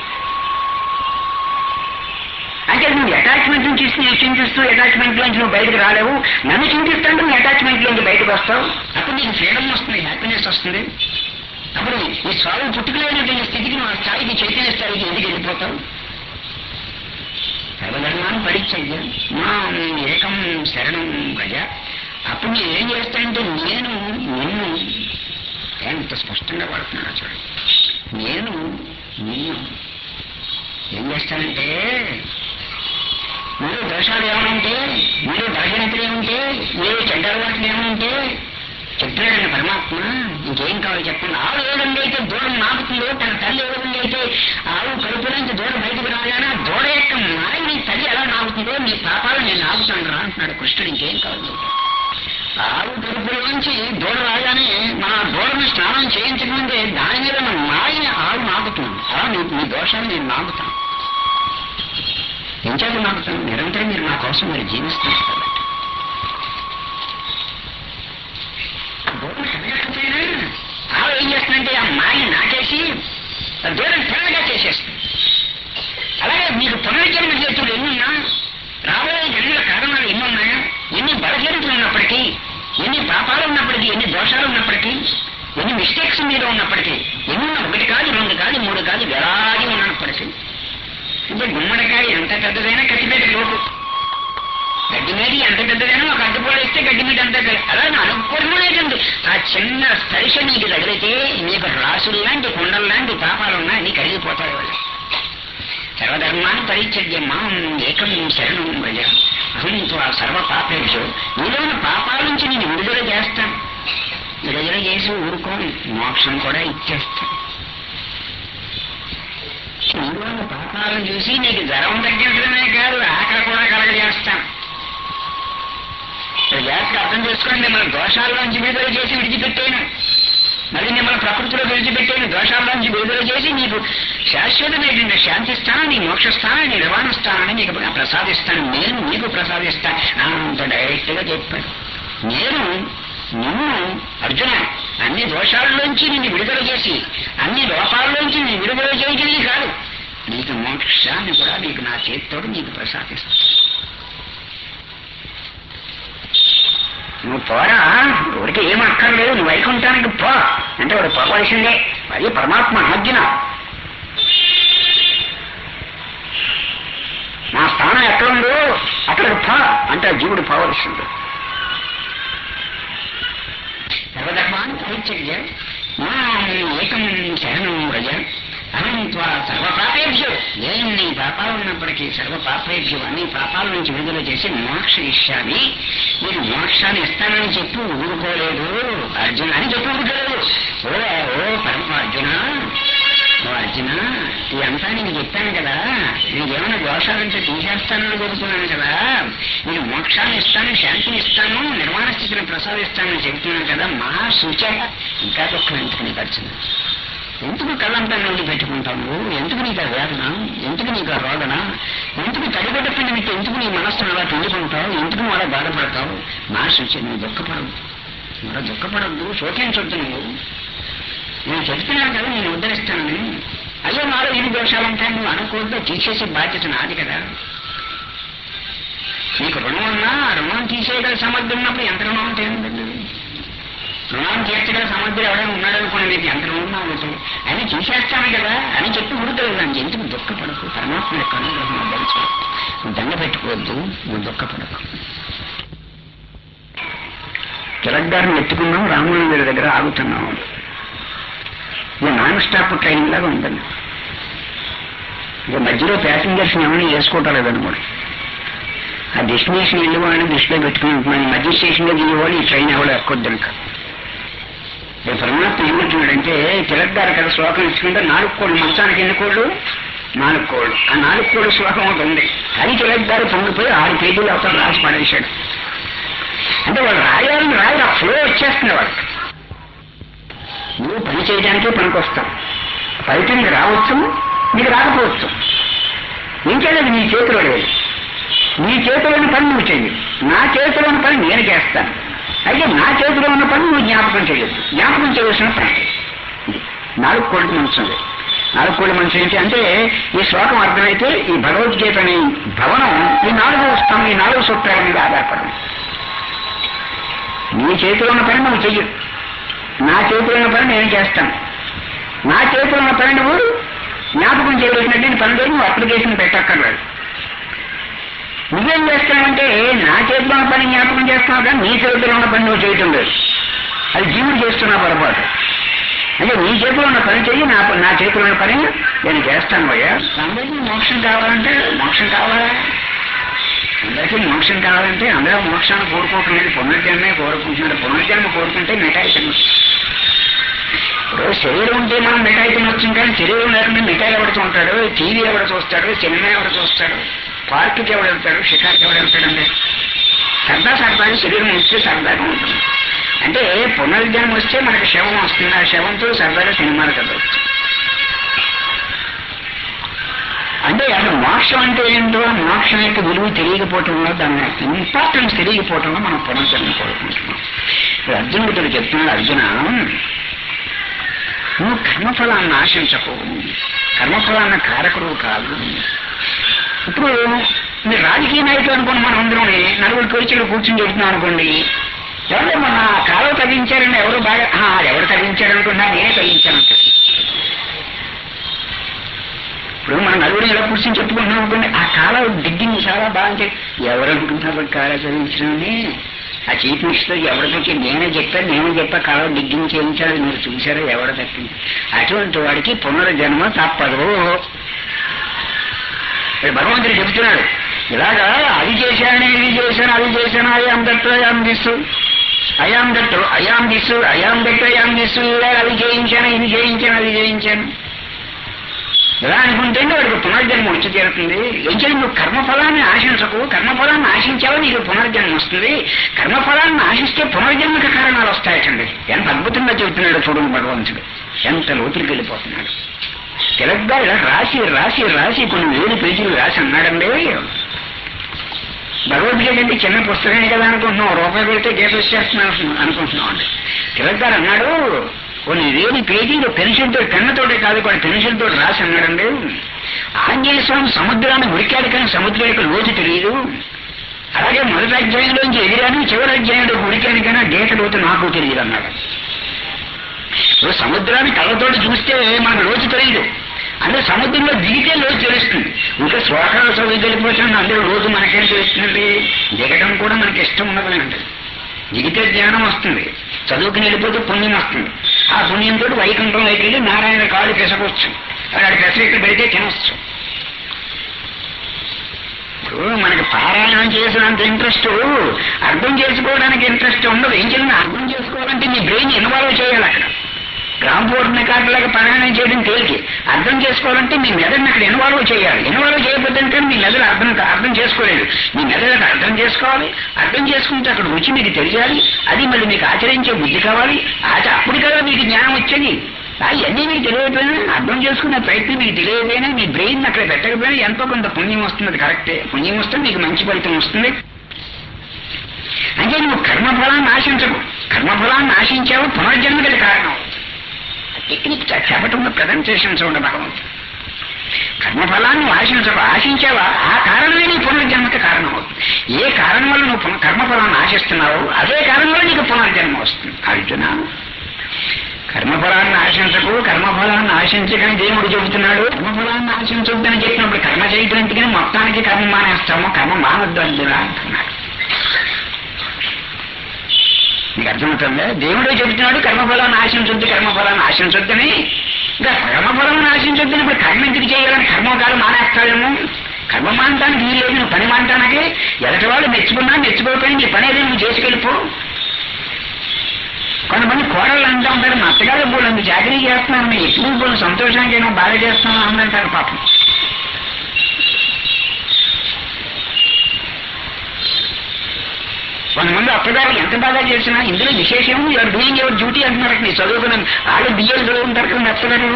అంటే నువ్వు అటాచ్మెంట్ నుంచి చింతిస్తూ అటాచ్మెంట్ నుంచి నువ్వు బయటకు రాలేవు నన్ను చింతిస్తుంటే నువ్వు అటాచ్మెంట్ నుంచి బయటకు వస్తావు అప్పుడు నీకు ఫ్రీడమ్ వస్తుంది హ్యాపీనెస్ వస్తుంది అప్పుడు ఈ స్వామి పుట్టుకలేనటువంటి స్థితికి నువ్వు ఆ స్థాయికి చైతన్య స్థాయికి ఎందుకు వెళ్ళిపోతావు సర్వధర్మాన్ని పరీక్షయ్య మా ఏకం శరణం గజ అప్పుడు నేను ఏం చేస్తానంటే నేను నిన్ను ఎంత స్పష్టంగా పడుతున్నాడు చూడు నేను నిన్ను ఏం చేస్తానంటే మీరు దోషాలు ఏమనుంటే మీరు బలహీనతలు ఏముంటే మీరు చెడ్డ అలవాట్లు ఏమనుంటే చెప్పాడండి పరమాత్మ ఇంకేం కావాలి చెప్పండి ఆవు ఏ విధంగా అయితే దూరం నాకుతుందో తన తల్లి ఏ విధంగా అయితే ఆవు కడుపు నుంచి దూరం బయటకు రాగానే దూడ యొక్క మాయ నీ తల్లి ఎలా నాకుతుందో నీ పాపాలు నేను ఆగుతాను రా అంటున్నాడు కృష్ణుడు ఇంకేం కావాలి నీకు? ఆవు కడుపులోంచి దూడ రాగానే మన దూడను స్నానం చేయించకముందే దాని మీద మన మాయని ఆవు నాకుతున్నాను అలా నీ నీ దోషాలు నేను నాకుతాను ఎంచేత నాకుతాను నిరంతరం మీరు నా కోసం మీరు జీవిస్తున్నారు కాబట్టి దూరం కనగకపోయినా ఆవు ఏం చేస్తుందంటే ఆ మాయని నాకేసి ఆ దూరం తెల్లగా చేసేస్తుంది అలాగే మీకు పునర్జన్మ హేతువులు ఎన్నున్నా రాబోయే జన్మల కారణాలు ఎన్ని ఉన్నాయా ఎన్ని బలహీనతలు ఉన్నప్పటికీ ఎన్ని పాపాలు ఉన్నప్పటికీ ఎన్ని దోషాలు ఉన్నప్పటికీ ఎన్ని మిస్టేక్స్ మీద ఉన్నప్పటికీ ఎన్ని ఉన్నా ఒకటి కాదు రెండు కాదు మూడు కాదు వేలాది ఉన్నప్పటికీ అంటే గుమ్మడికాయ ఎంత పెద్దదైనా కత్తిపేట లోపు గడ్డిమేడి ఎంత పెద్దదైనా ఒక అడ్డుపోలు ఇస్తే గడ్డిమీడి అంత పెద్ద- అలాగే అనుకూలమైనటువంటి ఆ చిన్న స్పర్శ నీకు తగిలితే నీకు రాసులు లాంటి కొండలు లాంటి పాపాలు ఉన్నాయి నీ కరిగిపోతాయి వాళ్ళు సర్వధర్మాన్ని పరిచర్య మాం ఏకం శరణం భజ అహం త్వా సర్వ పాపేభ్యో నీలోని పాపాల నుంచి నేను విడుదల చేస్తాను విడుదల చేసి ఊరుకోను మోక్షం కూడా ఇచ్చేస్తాను నీలోని పాపాలను చూసి నీకు జ్వరం తగ్గించడమే కాదు ఆకలి కూడా కలగజేస్తాను ఇక్కడ జాగ్రత్తగా అర్థం చేసుకోండి మిమ్మల్ని దోషాల్లోంచి విడుదల చేసి విడిచిపెట్టాను మళ్ళీ మిమ్మల్ని ప్రకృతిలో విడిచిపెట్టాను దోషాల్లోంచి విడుదల చేసి నీకు శాశ్వతమైనటువంటి శాంతి స్థానం నీ మోక్ష స్థానం నీ రవాణా స్థానాన్ని నీకు ప్రసాదిస్తాను నేను నీకు ప్రసాదిస్తాను అంత డైరెక్ట్ గా చెప్పాడు నేను నిన్ను అర్జున అన్ని దోషాల్లోంచి నిన్ను విడుదల చేసి అన్ని లోపాల్లోంచి నీ విడుదల చేయగలిగి కాదు నీకు మోక్షాన్ని కూడా నీకు నా చేతితో నీకు ప్రసాదిస్తాను నువ్వు పోరా ఊరికి ఏం అక్కర్లేదు నువ్వు వైకుంఠానికి పో అంటే వాడు పోవలసిందే అది పరమాత్మ ఆజ్ఞ నా స్థానం ఎక్కడుందో అక్కడికి పో అంటే ఆ జీవుడు పోవలసిందే సర్వధర్మాన్ని పరిచర్య మాం ఏకం శరణం రజ అహం త్వా సర్వ పాపేభ్యో నేను నీ పాపాలు ఉన్నప్పటికీ సర్వ పాపేభ్యో అన్ని పాపాల నుంచి విడుదల చేసి మోక్ష ఇష్యాన్ని మీరు మోక్షాన్ని ఇస్తానని చెప్పి ఊరుకోలేదు అర్జున అని చెప్పి ఊరుకోలేదు ఓ ఓ పరమ అర్జున ఓ అర్జున ఇదంతా నీకు చెప్పాను కదా నీకేమైనా దోషాలంటే తీసేస్తానని కోరుతున్నాను కదా నేను మోక్షాన్ని ఇస్తాను శాంతిని ఇస్తాను నిర్మాణ స్థితిని ప్రసాదిస్తానని చెబుతున్నాను కదా మా సూచన ఇంకా దుఃఖం ఎందుకు నీకు వచ్చింది ఎందుకు కళ్ళంతా నుండి పెట్టుకుంటావు నువ్వు ఎందుకు నీకు ఆ వేదన ఎందుకు నీకు ఆ రోదన ఎందుకు తడిగొడ్డ పిండి నీకు ఎందుకు నీ మనస్సును అలా పిండుకుంటావు ఎందుకు నువ్వు అలా బాధపడతావు మా సూచన నువ్వు దుఃఖపడవు నువ్వు దుఃఖపడద్దు శోకించొద్దు నువ్వు నేను చెప్తున్నాను కదా నేను ఉద్ధరిస్తానని అయ్యో నాలో ఇన్ని దోషాలంటాయి నువ్వు అనుకోవద్దు తీసేసే బాధ్యత నాది కదా నీకు రుణం ఉన్నా ఆ రుణం తీసేయగల సమర్థం ఉన్నప్పుడు ఎంత రుణం ఉంటే ఏంటండి రుణాన్ని తీర్చగల సముద్రం ఎవడైనా ఉన్నాడు అనుకోండి మీకు ఎంత రుణం అవుతుంది అని చూసేస్తాను కదా అని చెప్పి ఉడుతుంది నన్ను ఎందుకు దుఃఖపడకు పరమాత్మ యొక్క అనుగ్రహం తెలుసు నువ్వు దండ పెట్టుకోవద్దు నువ్వు దుఃఖపడకు తిలక్ గారిని ఎత్తుకున్నాం రామోజీ గారి దగ్గర ఆగుతున్నాం ఇది నాన్ స్టాప్ ట్రైన్ లాగా ఉంటుంది ఇక మధ్యలో ప్యాసింజర్స్ ఏమైనా వేసుకోవటం లేదన్నమాట ఆ డెస్టినేషన్ వెళ్ళి వాళ్ళని దృష్టిలో పెట్టుకుని ఉంటున్నాను ఈ మధ్య స్టేషన్లో దిగేవాళ్ళు ఈ ట్రైన్ ఎవరు ఎక్కొద్దు కనుక ఇప్పుడు పరమాత్మ ఏమంటున్నాడంటే తిలక్ గారు కదా శ్లోకం ఇచ్చుకుంటే నాలుగు కోళ్ళు మంచానికి ఎన్ని కోళ్ళు నాలుగు కోళ్ళు ఆ నాలుగు కోళ్ళు శ్లోకం ఒకటి ఉంది అది తిలక్ గారు పొంగిపోయి ఆరు పేజీలు అవతల రాసి పడేశాడు అంటే వాళ్ళు రాయాలని రాయరు ఆ ఫ్లో వచ్చేస్తుంది వాళ్ళకి నువ్వు పని చేయడానికే పనికొస్తావు ఫలితం నీకు రావచ్చు నీకు రాకపోవచ్చు ఇంకేలేదు నీ చేతిలో లేదు నీ చేతిలోని పని నువ్వు చెయ్యి నా చేతిలోని పని నేను చేస్తాను అయితే నా చేతిలో ఉన్న పని నువ్వు జ్ఞాపకం చేయొద్దు జ్ఞాపకం చేయవలసిన పని ఇది నాలుగు కోళ్ళకి మనసు నాలుగు కోళ్ళ మనసు ఏంటి అంటే ఈ శ్లోకం అర్థమైతే ఈ భగవద్గీత అనే భవనం ఈ నాలుగు స్తంభం ఈ నాలుగు సూత్రాల మీద ఆధారపడింది నీ చేతిలో ఉన్న పని నువ్వు చెయ్యి నా చేతిలో ఉన్న పని నేను చేస్తాను నా చేతిలో ఉన్న పని నువ్వు జ్ఞాపకం చేయవలసినటువంటి పని లేదు నువ్వు అప్లికేషన్ పెట్టక్కర్లేదు నువ్వేం చేస్తావంటే నా చేతిలో ఉన్న పని జ్ఞాపకం చేస్తున్నావు కానీ నీ చేతిలో ఉన్న పని నువ్వు చేయటం లేదు అది జీవుడు చేస్తున్నా పొరపాటు అంటే నీ చేతిలో ఉన్న పని చెయ్యి నా నా చేతిలో ఉన్న పని నేను చేస్తాను అయ్యా అందరికీ మోక్షం కావాలంటే మోక్షం కావాలా అందరికీ మోక్షం కావాలంటే అందరూ మోక్షాన్ని కోరుకుంటున్నది పునర్జన్మే కోరుకుంటున్నాడు పునర్జన్మ కోరుకుంటే మిఠాయి తినొచ్చు ఇప్పుడు శరీరం ఉంటే మనం మిఠాయి తినొచ్చు కానీ శరీరం లేకుండా మిఠాయి ఎవడు ఉంటాడు టీవీ ఎవడు చూస్తాడు సినిమా ఎవడు చూస్తాడు పార్కుకి ఎవడు వెళ్తాడు షికార్కి ఎవడు వెళ్తాడండి సరదా సరదాగా శరీరం వస్తే సరదాగా ఉంటుంది అంటే పునర్జన్మ వస్తే మనకి శవం వస్తుంది ఆ శవంతో సరదాగా సినిమాలు చదవచ్చు అంటే అసలు మోక్షం అంటే ఏంటో మోక్షం యొక్క విలువ తెలియకపోవటంలో దాని ఇంపార్టెన్స్ తెలియకపోవటంలో మనం పునర్జన్మ కోరుకుంటున్నాం ఇప్పుడు అర్జునుడితో చెప్తున్నాడు అర్జున నువ్వు కర్మఫలాన్ని ఆశించకు కర్మఫలాన్ని కారకుడు కాదు ఇప్పుడు మీరు రాజకీయ నాయకులు అనుకోండి మనం అందరం నలుగురు కోరికలు కూర్చుని చెప్తున్నాం అనుకోండి ఎవరు మన కాలువ తగ్గించారండి ఎవరు బాగా "ఆ, ఎవరు తగ్గించారనుకున్నా నేనే తగ్గించాను అంటారు. ఇప్పుడు మనం నలుగురు ఇలా కూర్చొని చెప్పుకుంటున్నాం అనుకోండి ఆ కాలం డిగ్గింగ్ చాలా బాగుంది ఎవరు అనుకుంటున్నారు కాల చదివించడని ఆ చీఫ్ మినిస్టర్ ఎవరితో నేనే చెప్పాను నేనే చెప్పా కాలం డిగ్గింగ్ చేయించాలి మీరు చూసారా ఎవడ తప్పింది అటువంటి వాడికి పునర్జన్మ తప్పదు ఇక్కడ భగవంతుడు చెబుతున్నాడు ఇలాగా అది చేశాను ఇది చేశాను అది చేశాను I'm that I'm this I'm that I'm this I'm that I'm this ఇలా అది చేయించాను ఇది చేయించాను అది చేయించాను ఇలా అనుకుంటే వాడికి పునర్జన్మ వచ్చి తీరుతుంది ఎంచేది నువ్వు కర్మఫలాన్ని ఆశించకు కర్మఫలాన్ని ఆశించావో నీకు పునర్జన్మ వస్తుంది కర్మఫలాన్ని ఆశిస్తే పునర్జన్మకి కారణాలు వస్తాయటండి ఎంత అద్భుతంగా చెబుతున్నాడు చూడండి భగవంతుడు ఎంత లోతులకు వెళ్ళిపోతున్నాడు తెలగ్గా ఇలా రాసి రాసి రాసి కొన్ని వేలు పేజీలు రాసి అన్నాడండి భగవద్గీత అంటే చిన్న పుస్తకమే కదా అనుకుంటున్నాం రూపాయి పెడితే గీత వచ్చేస్తున్నాం అనుకుంటున్నాం అండి తిలక్ గారు అన్నాడు కొన్ని వేలు పేజీలు పెన్షన్తో పెన్నతోటే కాదు కొన్ని పెన్షన్తో రాసి అన్నాడండి ఆంజనేయ స్వామి సముద్రాన్ని ఉరికాడు కానీ సముద్రం యొక్క లోతు తెలియదు అలాగే మొదటి అధ్యాయంలోంచి ఎదిరాను చివరి అధ్యాయంలో ఉరికాను కానీ ఆ గీత లోతు నాకు తెలియదు అన్నాడు ఇప్పుడు సముద్రాన్ని కళ్ళతోటి చూస్తే మనకు లోతు తెలియదు అంటే సముద్రంలో దిగితే లోతు తెలుస్తుంది ఇంకా శ్లోకాలు చదివి వెళ్ళిపోతుంది అందరూ రోజు మనకేం తెలుస్తుందండి దిగడం కూడా మనకి ఇష్టం ఉండదండి దిగితే జ్ఞానం వస్తుంది చదువుకుని వెళ్ళిపోతే పుణ్యం వస్తుంది ఆ పుణ్యంతో వైకుంఠంలోకి వెళ్ళి నారాయణ కాళ్ళు పెసకొచ్చు అలాంటి పెసరెట్లు పెడితే తినొచ్చు ఇప్పుడు మనకి పారాయణం చేసినంత ఇంట్రెస్ట్ అర్థం చేసుకోవడానికి ఇంట్రెస్ట్ ఉండదు ఏం చేయాలి అర్థం చేసుకోవాలంటే నీ బ్రెయిన్ ఇన్వాల్వ్ చేయాలి అక్కడ గ్రాంపూర్ రికార్డులాగా పారాయణం చేయడం తేలికి అర్థం చేసుకోవాలంటే మీ మెదడుని అక్కడ ఇన్వాల్వ్ చేయాలి ఇన్వాల్వ్ చేయకపోతే అంటే మీ మెదడు అర్థం అర్థం చేసుకోలేదు మీ మెదడు అక్కడ అర్థం చేసుకోవాలి అర్థం చేసుకుంటే అక్కడ రుచి మీకు తెలియాలి అది మళ్ళీ మీకు ఆచరించే బుద్ధి కావాలి ఆచ అప్పుడు కదా మీకు జ్ఞానం వచ్చేది అవన్నీ మీకు తెలియకపోయినా అర్థం చేసుకునే ప్రయత్నం మీకు తెలియకపోయినా మీ బ్రెయిన్ అక్కడ పెట్టకపోయినా ఎంతో కొంత పుణ్యం వస్తుంది అది కరెక్టే పుణ్యం వస్తే మీకు మంచి ఫలితం వస్తుంది అంటే నువ్వు కర్మఫలాన్ని ఆశించకు కర్మఫలాన్ని ఆశించావు పునర్జన్మకి కారణం టెక్నిక్ చెప్పటంలో ప్రజెంటేషన్స్ ఉండ భగవంతుడు కర్మఫలాన్ని ఆశించవు ఆశించావా ఆ కారణమే నీ పునర్జన్మకి కారణం అవుతుంది ఏ కారణం వల్ల నువ్వు పున- కర్మఫలాన్ని ఆశిస్తున్నావు అదే కారణం వల్ల నీకు పునర్జన్మ వస్తుంది అర్జున కర్మఫలాన్ని ఆశించకు కర్మఫలాన్ని ఆశించకని దేవుడు చెబుతున్నాడు కర్మఫలాన్ని ఆశించొద్దని చెప్పినప్పుడు కర్మ చేయటం ఎందుకని మొత్తానికి కర్మ మానేస్తాము కర్మ మానొద్దు అర్జున అంటున్నాడు నీకు అర్థమవుతుందా దేవుడే చెబుతున్నాడు కర్మఫలాన్ని ఆశించొద్దు కర్మఫలాన్ని ఆశించొద్దని ఇంకా కర్మఫలాన్ని ఆశించొద్దని ఇప్పుడు కర్మ ఎందుకు చేయాలని కర్మకాలు మానేస్తాడేమో కర్మ మానటానికి వీలు లేదు నువ్వు పని మానటానికి ఎదటి వాళ్ళు మెచ్చుకున్నా మెచ్చుకోకపోయినా నీ పని ఏదో నువ్వు చేసుకెళ్ళిపో కొంతమంది కోడళ్ళు అంటూ ఉంటారు మా అత్తగారు బోళ్ళు చాకరీ చేస్తున్నాను నేను ఎప్పుడు బోళ్ళు సంతోషానికైనా బాగా చేస్తున్నాను అని అంటారు పాపం కొంతమంది అత్తగారు ఎంత బాగా చేసినా ఇందులో విశేషం ఎవరు డూయింగ్ ఎవరు డ్యూటీ అంటున్నారు నీ చదువుకున్నాను వాళ్ళు బియ్యం చదువుకుంటారు కదా అత్తగారు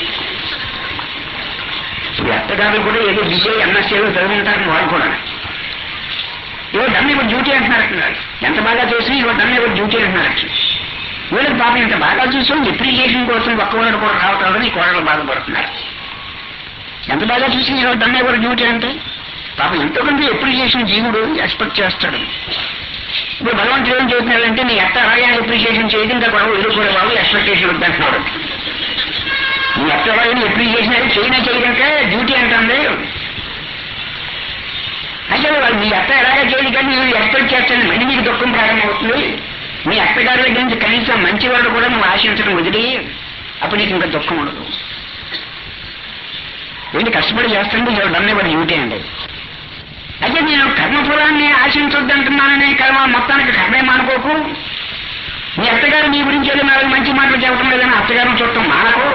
ఇప్పుడు అత్తగారు కూడా ఏదో బియ్య ఎంఎస్సీలో చదువుకుంటారు వాళ్ళు కూడా ఇవో డన్ ఎవరు డ్యూటీ అంటున్నారు అంటున్నారు ఎంత బాగా చేసినా ఇవో డన్ ఎవరు డ్యూటీ అంటున్నారు వీళ్ళకి పాపం ఇంత బాగా చూసాం ఎప్రిషియేషన్ కోసం ఒక్కవాడు కూడా రావటం వల్ల ఈ కోడలు బాధపడుతున్నారు ఎంత బాగా చూసి ఇవో డన్ ఎవరు డ్యూటీ అంటే పాపం ఎంతో కొంత ఎప్రిషియేషన్ జీవుడు ఎక్స్పెక్ట్ చేస్తాడు ఇప్పుడు భగవంతుడు ఏం చెబుతున్నాడంటే నీ అత్త అలాగే అప్రిషియేషన్ చేయదు ఇంకా గొడవ ఎదుర్కొనే వాళ్ళు ఎక్స్పెక్టేషన్ వద్దంటున్నాడు నీ అత్త అలాగే అప్రిషియేషన్ అయితే చేయనే చేయడాక డ్యూటీ అంటుంది అయితే వాళ్ళు మీ అత్త ఎలాగే చేయదు కానీ నువ్వు ఎక్స్పెక్ట్ చేస్తాను మళ్ళీ నీకు దుఃఖం ప్రారంభమవుతుంది మీ అత్తగారి దగ్గర నుంచి కనీసం మంచి వాళ్ళు కూడా నువ్వు ఆశించడం వదిలి అప్పుడు నీకు ఇంకా దుఃఖం ఉండదు ఏంటి కష్టపడి చేస్తుంటే నన్నే వాడు డ్యూటీ అండి అయితే నేను కర్మఫలాన్ని ఆశించొద్దంటున్నాననే కర్మ మొత్తానికి కర్మే మానుకోకు మీ అత్తగారు నీ గురించి ఏదో నాలుగు మంచి మాటలు చెప్పడం లేదని అత్తగారిని చూడటం మానకు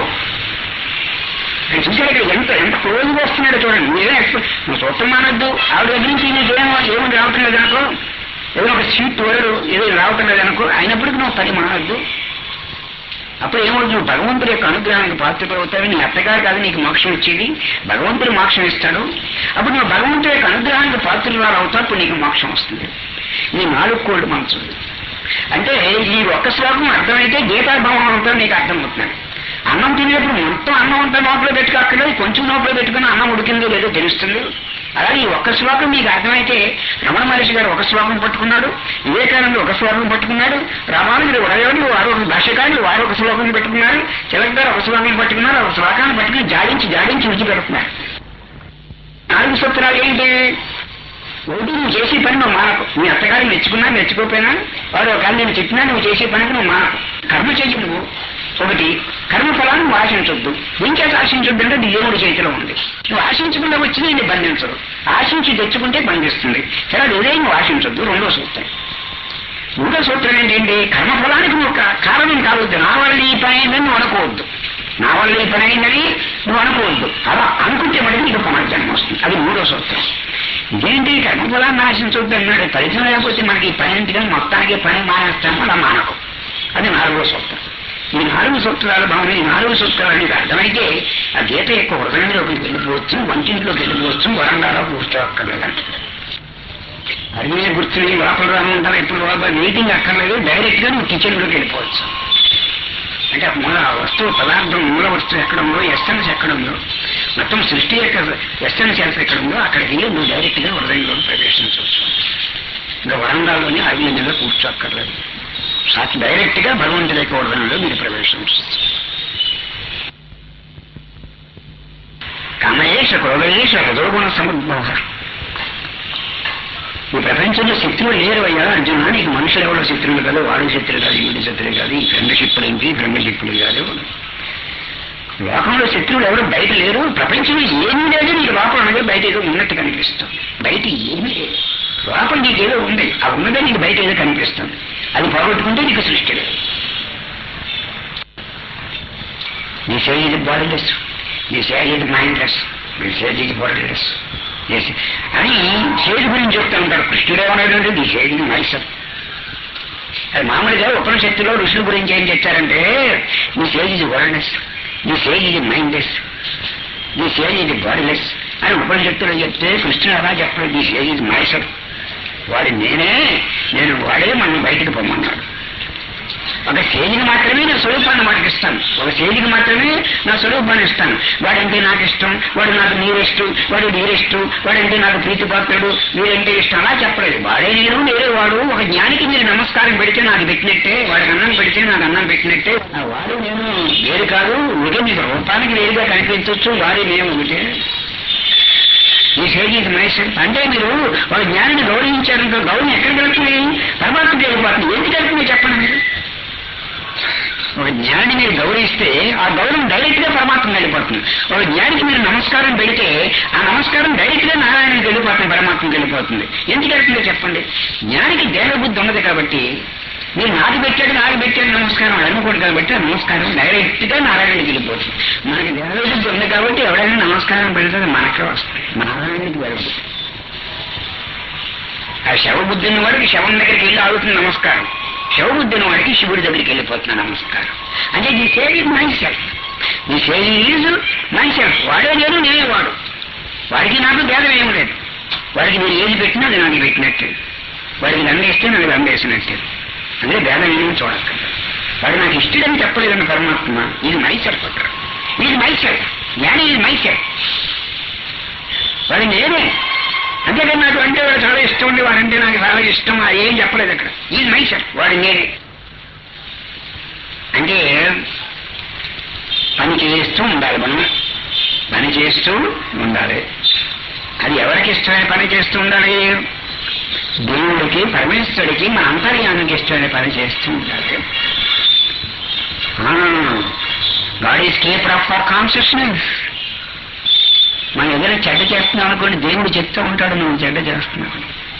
ఇక్కడ చూసాడు ఇక్కడ ఎంత ఎంత క్లోజ్గా వస్తున్నాడు చూడండి మీరే ఎక్స్పెక్ట్ నువ్వు చూడటం మానొద్దు ఆవిడ దగ్గర నుంచి నీకేమో ఏమి రావటం లేదనుకో ఏదో ఒక స్వీట్ వరడు ఏదో రావటం లేదనుకో అయినప్పటికీ నువ్వు పని మానొద్దు అప్పుడు ఏమవుతుంది నువ్వు భగవంతుడి యొక్క అనుగ్రహానికి పాత్రలు అవుతావు నీ అత్తగారు కాదు నీకు మోక్షం ఇచ్చేది భగవంతుడు మోక్షం ఇస్తాడు అప్పుడు నువ్వు భగవంతుడి యొక్క అనుగ్రహానికి పాత్రలు అవుతావు అప్పుడు నీకు మోక్షం వస్తుంది నీ నాలుగు కోళ్ళు మంచుడు అంటే ఈ ఒక్క శ్లోకం అర్థమైతే గీతాభావం అవుతావు నీకు అర్థమవుతుంది అన్నం తినేప్పుడు మొత్తం అన్నం అంతా లోపల పెట్టుకోక్కర్లేదు కొంచెం లోపల పెట్టుకుని అన్నం ఉడికిందో లేదో తెలుస్తుంది అలాగే ఈ ఒక్క శ్లోకం మీకు అర్థమైతే రమణ మహర్షి గారు ఒక శ్లోకం పట్టుకున్నాడు వివేకానంద ఒక శ్లోకం పట్టుకున్నాడు రామానుజుడు ఉడయోడు వారు ఒక భాష్యకారులు వారు ఒక శ్లోకం పెట్టుకున్నారు చిలక గారు ఒక శ్లోకం పట్టుకున్నారు ఒక శ్లోకాన్ని పట్టుకుని జాడించి జాడించి విడిచిపెడుతున్నారు నాలుగు సూత్రాలు ఏంటి ఒకటి నువ్వు చేసే పని నువ్వు మానకు మీ అత్తగారు మెచ్చుకున్నా మెచ్చుకోకపోయినా వాడు ఒకవేళ నేను చెప్పినా నువ్వు చేసే పనికి నువ్వు మానకు కర్మ చెయ్యి నువ్వు ఒకటి కర్మఫలాన్ని నువ్వు ఆశించొద్దు ఇంకేత ఆశించొద్దు అంటే దేవుడి చేతిలో ఉంది నువ్వు ఆశించకుండా వచ్చి నేను బంధించదు ఆశించి తెచ్చుకుంటే బంధిస్తుంది సరే అది ఉదయం నువ్వు ఆశించొద్దు రెండో సూత్రం మూడో సూత్రం ఏంటంటే కర్మఫలానికి నువ్వు కా- కారణం కావద్దు నా వల్ల ఈ పని అయిందని నువ్వు అనుకోవద్దు నా వల్ల ఈ పని అయిందని నువ్వు అనుకోవద్దు అలా అనుకుంటే మటుకు నీకు పునర్జన్మ వస్తుంది అది మూడో సూత్రం ఇదేంటి కర్మఫలాన్ని ఆశించొద్దు అన్నాడు ఫలితం లేకపోతే మనకి ఈ పని ఎందుకని మొత్తానికి పని మానేస్తాము అలా మానకు అది నాలుగో సూత్రం ఈ నాలుగు సూత్రాలు బాగున్నాయి ఈ నాలుగు సూత్రాలు నీకు అర్థమైతే ఆ గీత యొక్క హృదయంలోకి వెళ్ళిపోవచ్చు వంటింట్లోకి వెళ్ళిపోవచ్చు వరండాలో కూర్చోక్కర్లేదంట అది నేను కూర్చుని లోపల రామంటారు ఇప్పుడు లోపల మీటింగ్ అక్కర్లేదు డైరెక్ట్ గా నువ్వు కిచెన్ లోకి వెళ్ళిపోవచ్చు అంటే ఆ మూల వస్తువు పదార్థం మూల వస్తువు ఎక్కడ ఉందో ఎస్ఎన్స్ ఎక్కడ ఉందో మొత్తం సృష్టి యొక్క ఎస్ఎన్స్ ఎక్కడ ఉందో అక్కడికి వెళ్ళి నువ్వు డైరెక్ట్ గా హృదయంలో ప్రవేశించవచ్చు ఇంకా వరండాల్లోనే అభినందనలో కూర్చోక్కర్లేదు సాక్షి డైరెక్ట్ గా భగవంతుడి యొక్క హృదయంలో మీరు ప్రవేశించవచ్చు కామయేష క్రోధయేష రజోగుణ సముద్భవ ఈ ప్రపంచంలో శత్రువులు లేరు అయ్యా అర్జున నీకు మనుషులు ఎవరో శత్రువులు కాదు వాడు శత్రులు కాదు వీడి శత్రులు కాదు ఈ ఫ్రెండ్షిప్లు ఏంటి ఫ్రెండ్షిప్లు కాదు లోకంలో శత్రువులు ఎవరు బయట లేరు ప్రపంచంలో ఏమీ లేదు నీకు లోపల ఉన్నదే బయట ఏదో ఉన్నట్టు కనిపిస్తుంది బయట ఏమీ లేదు లోపల నీకేదో ఉంది ఆ ఉన్నదే నీకు బయట ఏదో కనిపిస్తుంది అది పోగొట్టుకుంటే నీకు సృష్టి లేదు నీ శరీర బాడీలెస్ నీ శరీర మైండ్లెస్ నీ శరీర బాడీలెస్ అని శరీర గురించి చెప్తూ ఉంటారు కృష్ణుడు ఏమన్నాడంటే నీ శరీరం మైసర్ అది మామూలుగా ఉపనిషత్తులో ఋషుల గురించి ఏం చెప్తారంటే నీ సేజ్ ఇది వర్డ్లెస్ నీ సేజ్ ఇది మైండ్లెస్ నీ సేజ్ ఇది బాడీలెస్ అని ఉపనిషత్తులో చెప్తే కృష్ణుడు అలా చెప్పలేదు నీ సేజ్ ఇది మైసర్ వాడి నేనే నేను వాడే మనం బయటకు పొమ్మన్నాడు ఒక స్టేజ్కి మాత్రమే నా స్వరూపాన్ని వాడికి ఇస్తాను ఒక స్టేజ్కి మాత్రమే నా స్వరూపాన్ని ఇస్తాను వాడంటే నాకు ఇష్టం వాడు నాకు నీరిష్టం వాడు నీరిష్టం వాడంటే నాకు ప్రీతిపాత్రుడు వీడంటే ఇష్టం అలా చెప్పలేదు వాడే నేను నేనే వాడు ఒక జ్ఞానికి మీరు నమస్కారం పెడితే నాకు పెట్టినట్టే వాడికి అన్నం పెడితే నాకు అన్నం పెట్టినట్టే ఆ వాడు నేను వేరు కాదు ఒకటే మీకు రూపానికి వేరుగా కనిపించవచ్చు వాడే నేను ఒకటే ఈ స్టేజ్ ఇది మైసెల్ఫ్ అంటే మీరు ఒక జ్ఞానిని గౌరవించారంటే గౌరవం ఎక్కడికి వెళ్తుంది పరమాత్మకి వెళ్ళిపోతుంది ఎందుకు వెళ్తుంది చెప్పండి మీరు ఒక జ్ఞానిని మీరు గౌరవిస్తే ఆ గౌరవం డైరెక్ట్ గా పరమాత్మ వెళ్ళిపోతుంది ఒక జ్ఞానికి మీరు నమస్కారం పెడితే ఆ నమస్కారం డైరెక్ట్ గా నారాయణకి వెళ్ళిపోతుంది పరమాత్మకి వెళ్ళిపోతుంది ఎందుకు వెళ్తుందో చెప్పండి జ్ఞానికి దేహబుద్ధి ఉన్నది కాబట్టి మీరు నాకు పెట్టాడు నాకు పెట్టాడు నమస్కారం అని అనుకోడు కాబట్టి ఆ నమస్కారం డైరెక్ట్ గా నారాయణకి వెళ్ళిపోతుంది మనకి దేహబుద్ధి ఉంది కాబట్టి ఎవడైనా నమస్కారం పెడితే అది మనకే వస్తుంది నారాయణకి వెళ్ళదు ఆ శవబుద్ధి ఉన్న వాడికి శవం దగ్గరికి వెళ్ళి ఆగుతుంది నమస్కారం శవబుద్ధి ఉన్న వాడికి శివుడి దగ్గరికి వెళ్ళిపోతున్న నమస్కారం అంటే ఈ సేవ్ ఇస్ మై సెల్ఫ్ ఈ సేవ్ ఈజ్ మై సెల్ఫ్ వాడే నేను నేనే వాడు వాడికి నాకు భేదం ఏం లేదు వాడికి నేను ఏది పెట్టినా అది నాకు పెట్టినట్టే వాడికి దండేస్తే నాకు దండేసినట్టే అంటే భేదం ఏమీ చూడక్కర్లేదు వాడు నాకు ఇష్టడని చెప్పలేదన్న పరమాత్మ ఇది మై సెల్ఫ్ అక్కడ ఇది మై సెల్ఫ్ జ్ఞాని ఇది మై సెల్ఫ్ వాడి నేనే అంతేకాని నాకు అంటే వాడు చాలా ఇష్టం ఉంది వాడంటే నాకు చాలా ఇష్టం అది ఏం చెప్పలేదు అక్కడ ఈ మైసర్ వాడు నేనే అంటే పని చేస్తూ ఉండాలి మనం పని చేస్తూ ఉండాలి అది ఎవరికి ఇష్టమైన పని చేస్తూ ఉండాలి దేవుడికి పరమేశ్వరుడికి మన అంతర్యానికి ఇష్టమైన పని చేస్తూ ఉండాలి God is keeper of for consciousness మనం ఏదైనా చెడ్డ చేస్తున్నాం అనుకోండి దేవుడు చెప్తూ ఉంటాడు నువ్వు చెడ్డ చేస్తున్నావు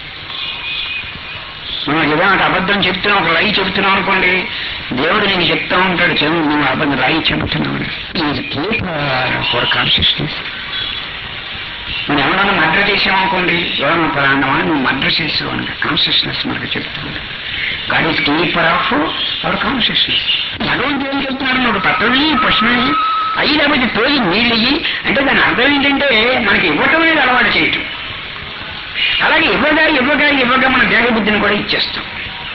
మనం ఏదైనా ఒక అబద్ధం చెప్తున్నాం ఒక రై చెప్తున్నాం అనుకోండి దేవుడు నీకు చెప్తా ఉంటాడు చెవు నువ్వు అబద్ధం రాయి చెబుతున్నావు ఫర్ కాన్షియస్నెస్ మనం ఎవరన్నా మర్డర్ చేసామనుకోండి ఎవరన్నా ప్రాణమా నువ్వు మర్డర్ చేసావు అంటే కాన్షియస్నెస్ మనకు చెప్తుంది God is keeper of our consciousness భగవంతుడు ఏం చెప్తున్నాడు నువ్వు పట్టవి పశువుని అయ్యి లేకపోతే పోయి నీళ్ళు ఇయ్యి అంటే దాని అర్థం ఏంటంటే మనకి ఇవ్వటం అనేది అలవాటు చేయటం అలాగే ఇవ్వగా ఇవ్వగా ఇవ్వగా మన దేహబుద్ధిని కూడా ఇచ్చేస్తాం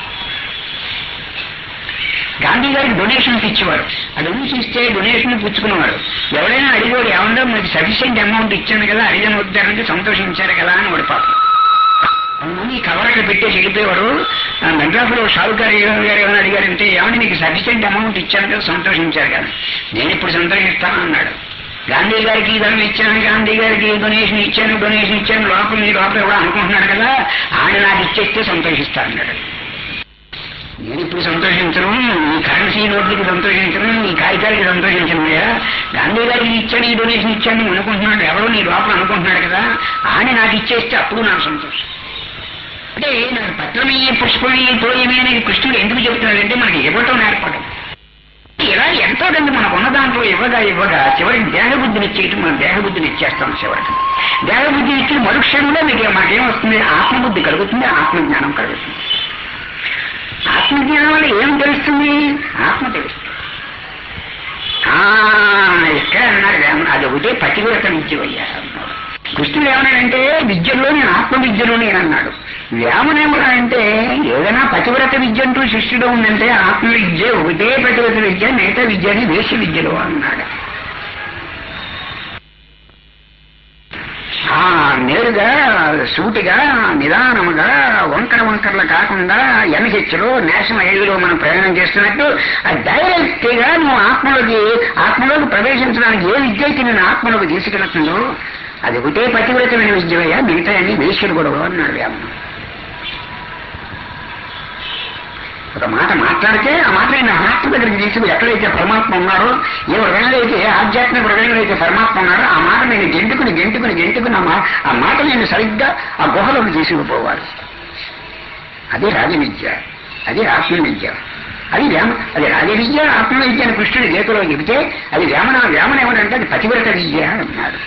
గాంధీ గారికి డొనేషన్స్ ఇచ్చేవారు ఆ డొనేషన్ ఇస్తే డొనేషన్ పుచ్చుకునేవారు ఎవడైనా అడిగేవాడు ఏమన్నా మీకు సఫిషియెంట్ అమౌంట్ ఇచ్చాను కదా అడిగిన వద్దారంటే సంతోషించారు కదా అని వాడు పాపం కొంతమంది ఈ కవర్ అక్కడ పెట్టేసి వెళ్ళిపోయేవారు మెడ్రాస్లో షావుకారు గారు ఏమైనా అడిగారంటే ఏమని మీకు సఫిషియెంట్ అమౌంట్ ఇచ్చాను కదా సంతోషించారు కదా నేను ఇప్పుడు సంతోషిస్తాను అన్నాడు గాంధీ గారికి ధనం ఇచ్చాను గాంధీ గారికి డొనేషన్ ఇచ్చాను డొనేషన్ ఇచ్చాను లోపల మీ లోపల కూడా అనుకుంటున్నాడు కదా ఆయన నాకు ఇచ్చేస్తే సంతోషిస్తా అన్నాడు నేను ఇప్పుడు సంతోషించను ఈ కరెన్సీ నోట్లకి సంతోషించను ఈ కాగితాలకి సంతోషించను అయ్యా గాంధీ గారికి ఇచ్చాను ఈ డొనేషన్ ఇచ్చాను నువ్వు అనుకుంటున్నాడు ఎవరో నీ లోపల అనుకుంటున్నాడు కదా ఆయన నాకు ఇచ్చేస్తే అప్పుడు నాకు సంతోషం అంటే నాకు పత్రమయ్యే పుష్పమయ్యే తోయమే అనేది కృష్ణుడు ఎందుకు చెబుతున్నాడంటే మనకి ఇవ్వటం నేర్పడం ఇలా ఎంతో కొంత మనకు ఉన్న దాంట్లో ఇవ్వగా ఇవ్వగా చివరికి దేహబుద్ధిని ఇచ్చేయటం మనం దేహబుద్ధిని ఇచ్చేస్తాం చివరికి దేహబుద్ధిని ఇచ్చిన మరుక్షణంలో మీకు మాకేం వస్తుంది ఆత్మబుద్ధి కలుగుతుంది ఆత్మజ్ఞానం కలుగుతుంది ఆత్మజ్ఞానం వల్ల ఏం తెలుస్తుంది ఆత్మ తెలుస్తుంది ఆ, ఇక్కడ అన్నాడు వేమన అది ఒకటే పతివ్రత విద్య అయ్యా అన్నాడు కృష్ణుడు ఏమన్నాడంటే విద్యలో నేను ఆత్మ విద్యలో నేను అన్నాడు వేమనేమన్నాడంటే ఏదైనా పతివ్రత విద్య అంటూ శిష్యుడు ఉందంటే ఆత్మ విద్య ఒకటే పతివ్రత విద్య మిగతా విద్యని వేష విద్యలో అన్నాడు ఆ నేరుగా సూటిగా నిదానముగా వంకర వంకరలు కాకుండా ఎన్హెచ్లో నేషనల్ హైవేలో మనం ప్రయాణం చేస్తున్నట్టు డైరెక్ట్ గా నువ్వు ఆత్మలోకి ఆత్మలోకి ప్రవేశించడానికి ఏ విద్య అయితే నేను ఆత్మలోకి తీసుకెళ్తుందో అది ఒకటే పతివ్రతమైన విద్యవయ్యా మిగతా అన్ని వేశ్యులు కూడా అన్నాడు వేమన ఒక మాట మాట్లాడితే ఆ మాట ఆయన ఆత్మ దగ్గరికి తీసుకుని ఎక్కడైతే పరమాత్మ ఉన్నారో ఏ హృదయంలో ఆధ్యాత్మిక హృదయంలో అయితే పరమాత్మ ఉన్నారో ఆ మాట నేను గెంటుకుని గెంటుకుని గెంటుకుని ఆ మా- ఆ మాట నేను సరిగ్గా ఆ గుహలోకి తీసుకుపోవాలి అదే రాజ విద్య అదే ఆత్మ విద్య అది వేమ అది రాజ విద్య ఆత్మ విద్య అని కృష్ణుడు గీతలో చెబితే అది వేమన వేమన ఏమనంటే అది పతివ్రత విద్య అన్నాడు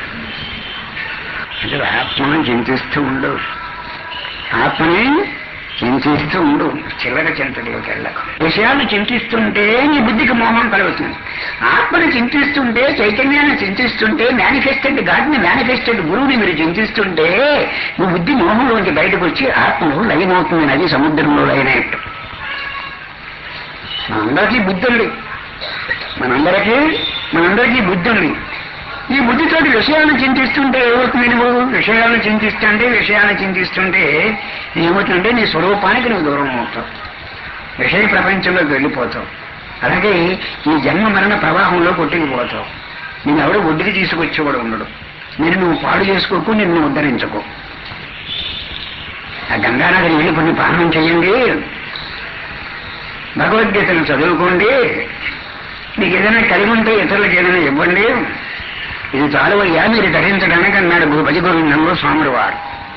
అసలు ఆత్మను చింతిస్తూ ఉండవు ఆత్మని చింతిస్తూ ఉండు చిల్లర చింతలోకి వెళ్ళకు విషయాన్ని చింతిస్తుంటే నీ బుద్ధికి మోహం కలుగుతుంది ఆత్మని చింతిస్తుంటే చైతన్యాన్ని చింతిస్తుంటే మేనిఫెస్టెడ్ గాడ్ని మేనిఫెస్టెడ్ గురువుని మీరు చింతిస్తుంటే మీ బుద్ధి మోహంలోంచి బయటకు వచ్చి ఆత్మలో లయమవుతుంది నది సముద్రంలో లయనట్టు మనందరికీ బుద్ధి ఉంది మనందరికీ మనందరికీ బుద్ధి ఉంది ఈ బుద్ధితోటి విషయాలను చింతిస్తుంటే ఏమవుతుంది నువ్వు విషయాలను చింతిస్తుంటే విషయాలను చింతిస్తుంటే ఏమవుతుందంటే నీ స్వరూపానికి నువ్వు దూరం అవుతావు విషయ ప్రపంచంలోకి వెళ్ళిపోతావు అలాగే ఈ జన్మ మరణ ప్రవాహంలో కొట్టుకుపోతావు నేను ఎవడో ఒడ్డుకి తీసుకొచ్చేవాడు ఉండడు నేను నువ్వు పాడు చేసుకోకు నిన్ను ఉద్ధరించకు ఆ గంగానగర్ వెళ్ళి కొన్ని పాలన చేయండి భగవద్గీతను చదువుకోండి మీకు ఏదైనా కలిగి ఉంటే ఇతరులకు ఏదైనా ఇవ్వండి ఇది చాలువయ్యా మీరు ధరించడానికి అన్నాడు భూపతి గురుండంలో స్వాముడు వారు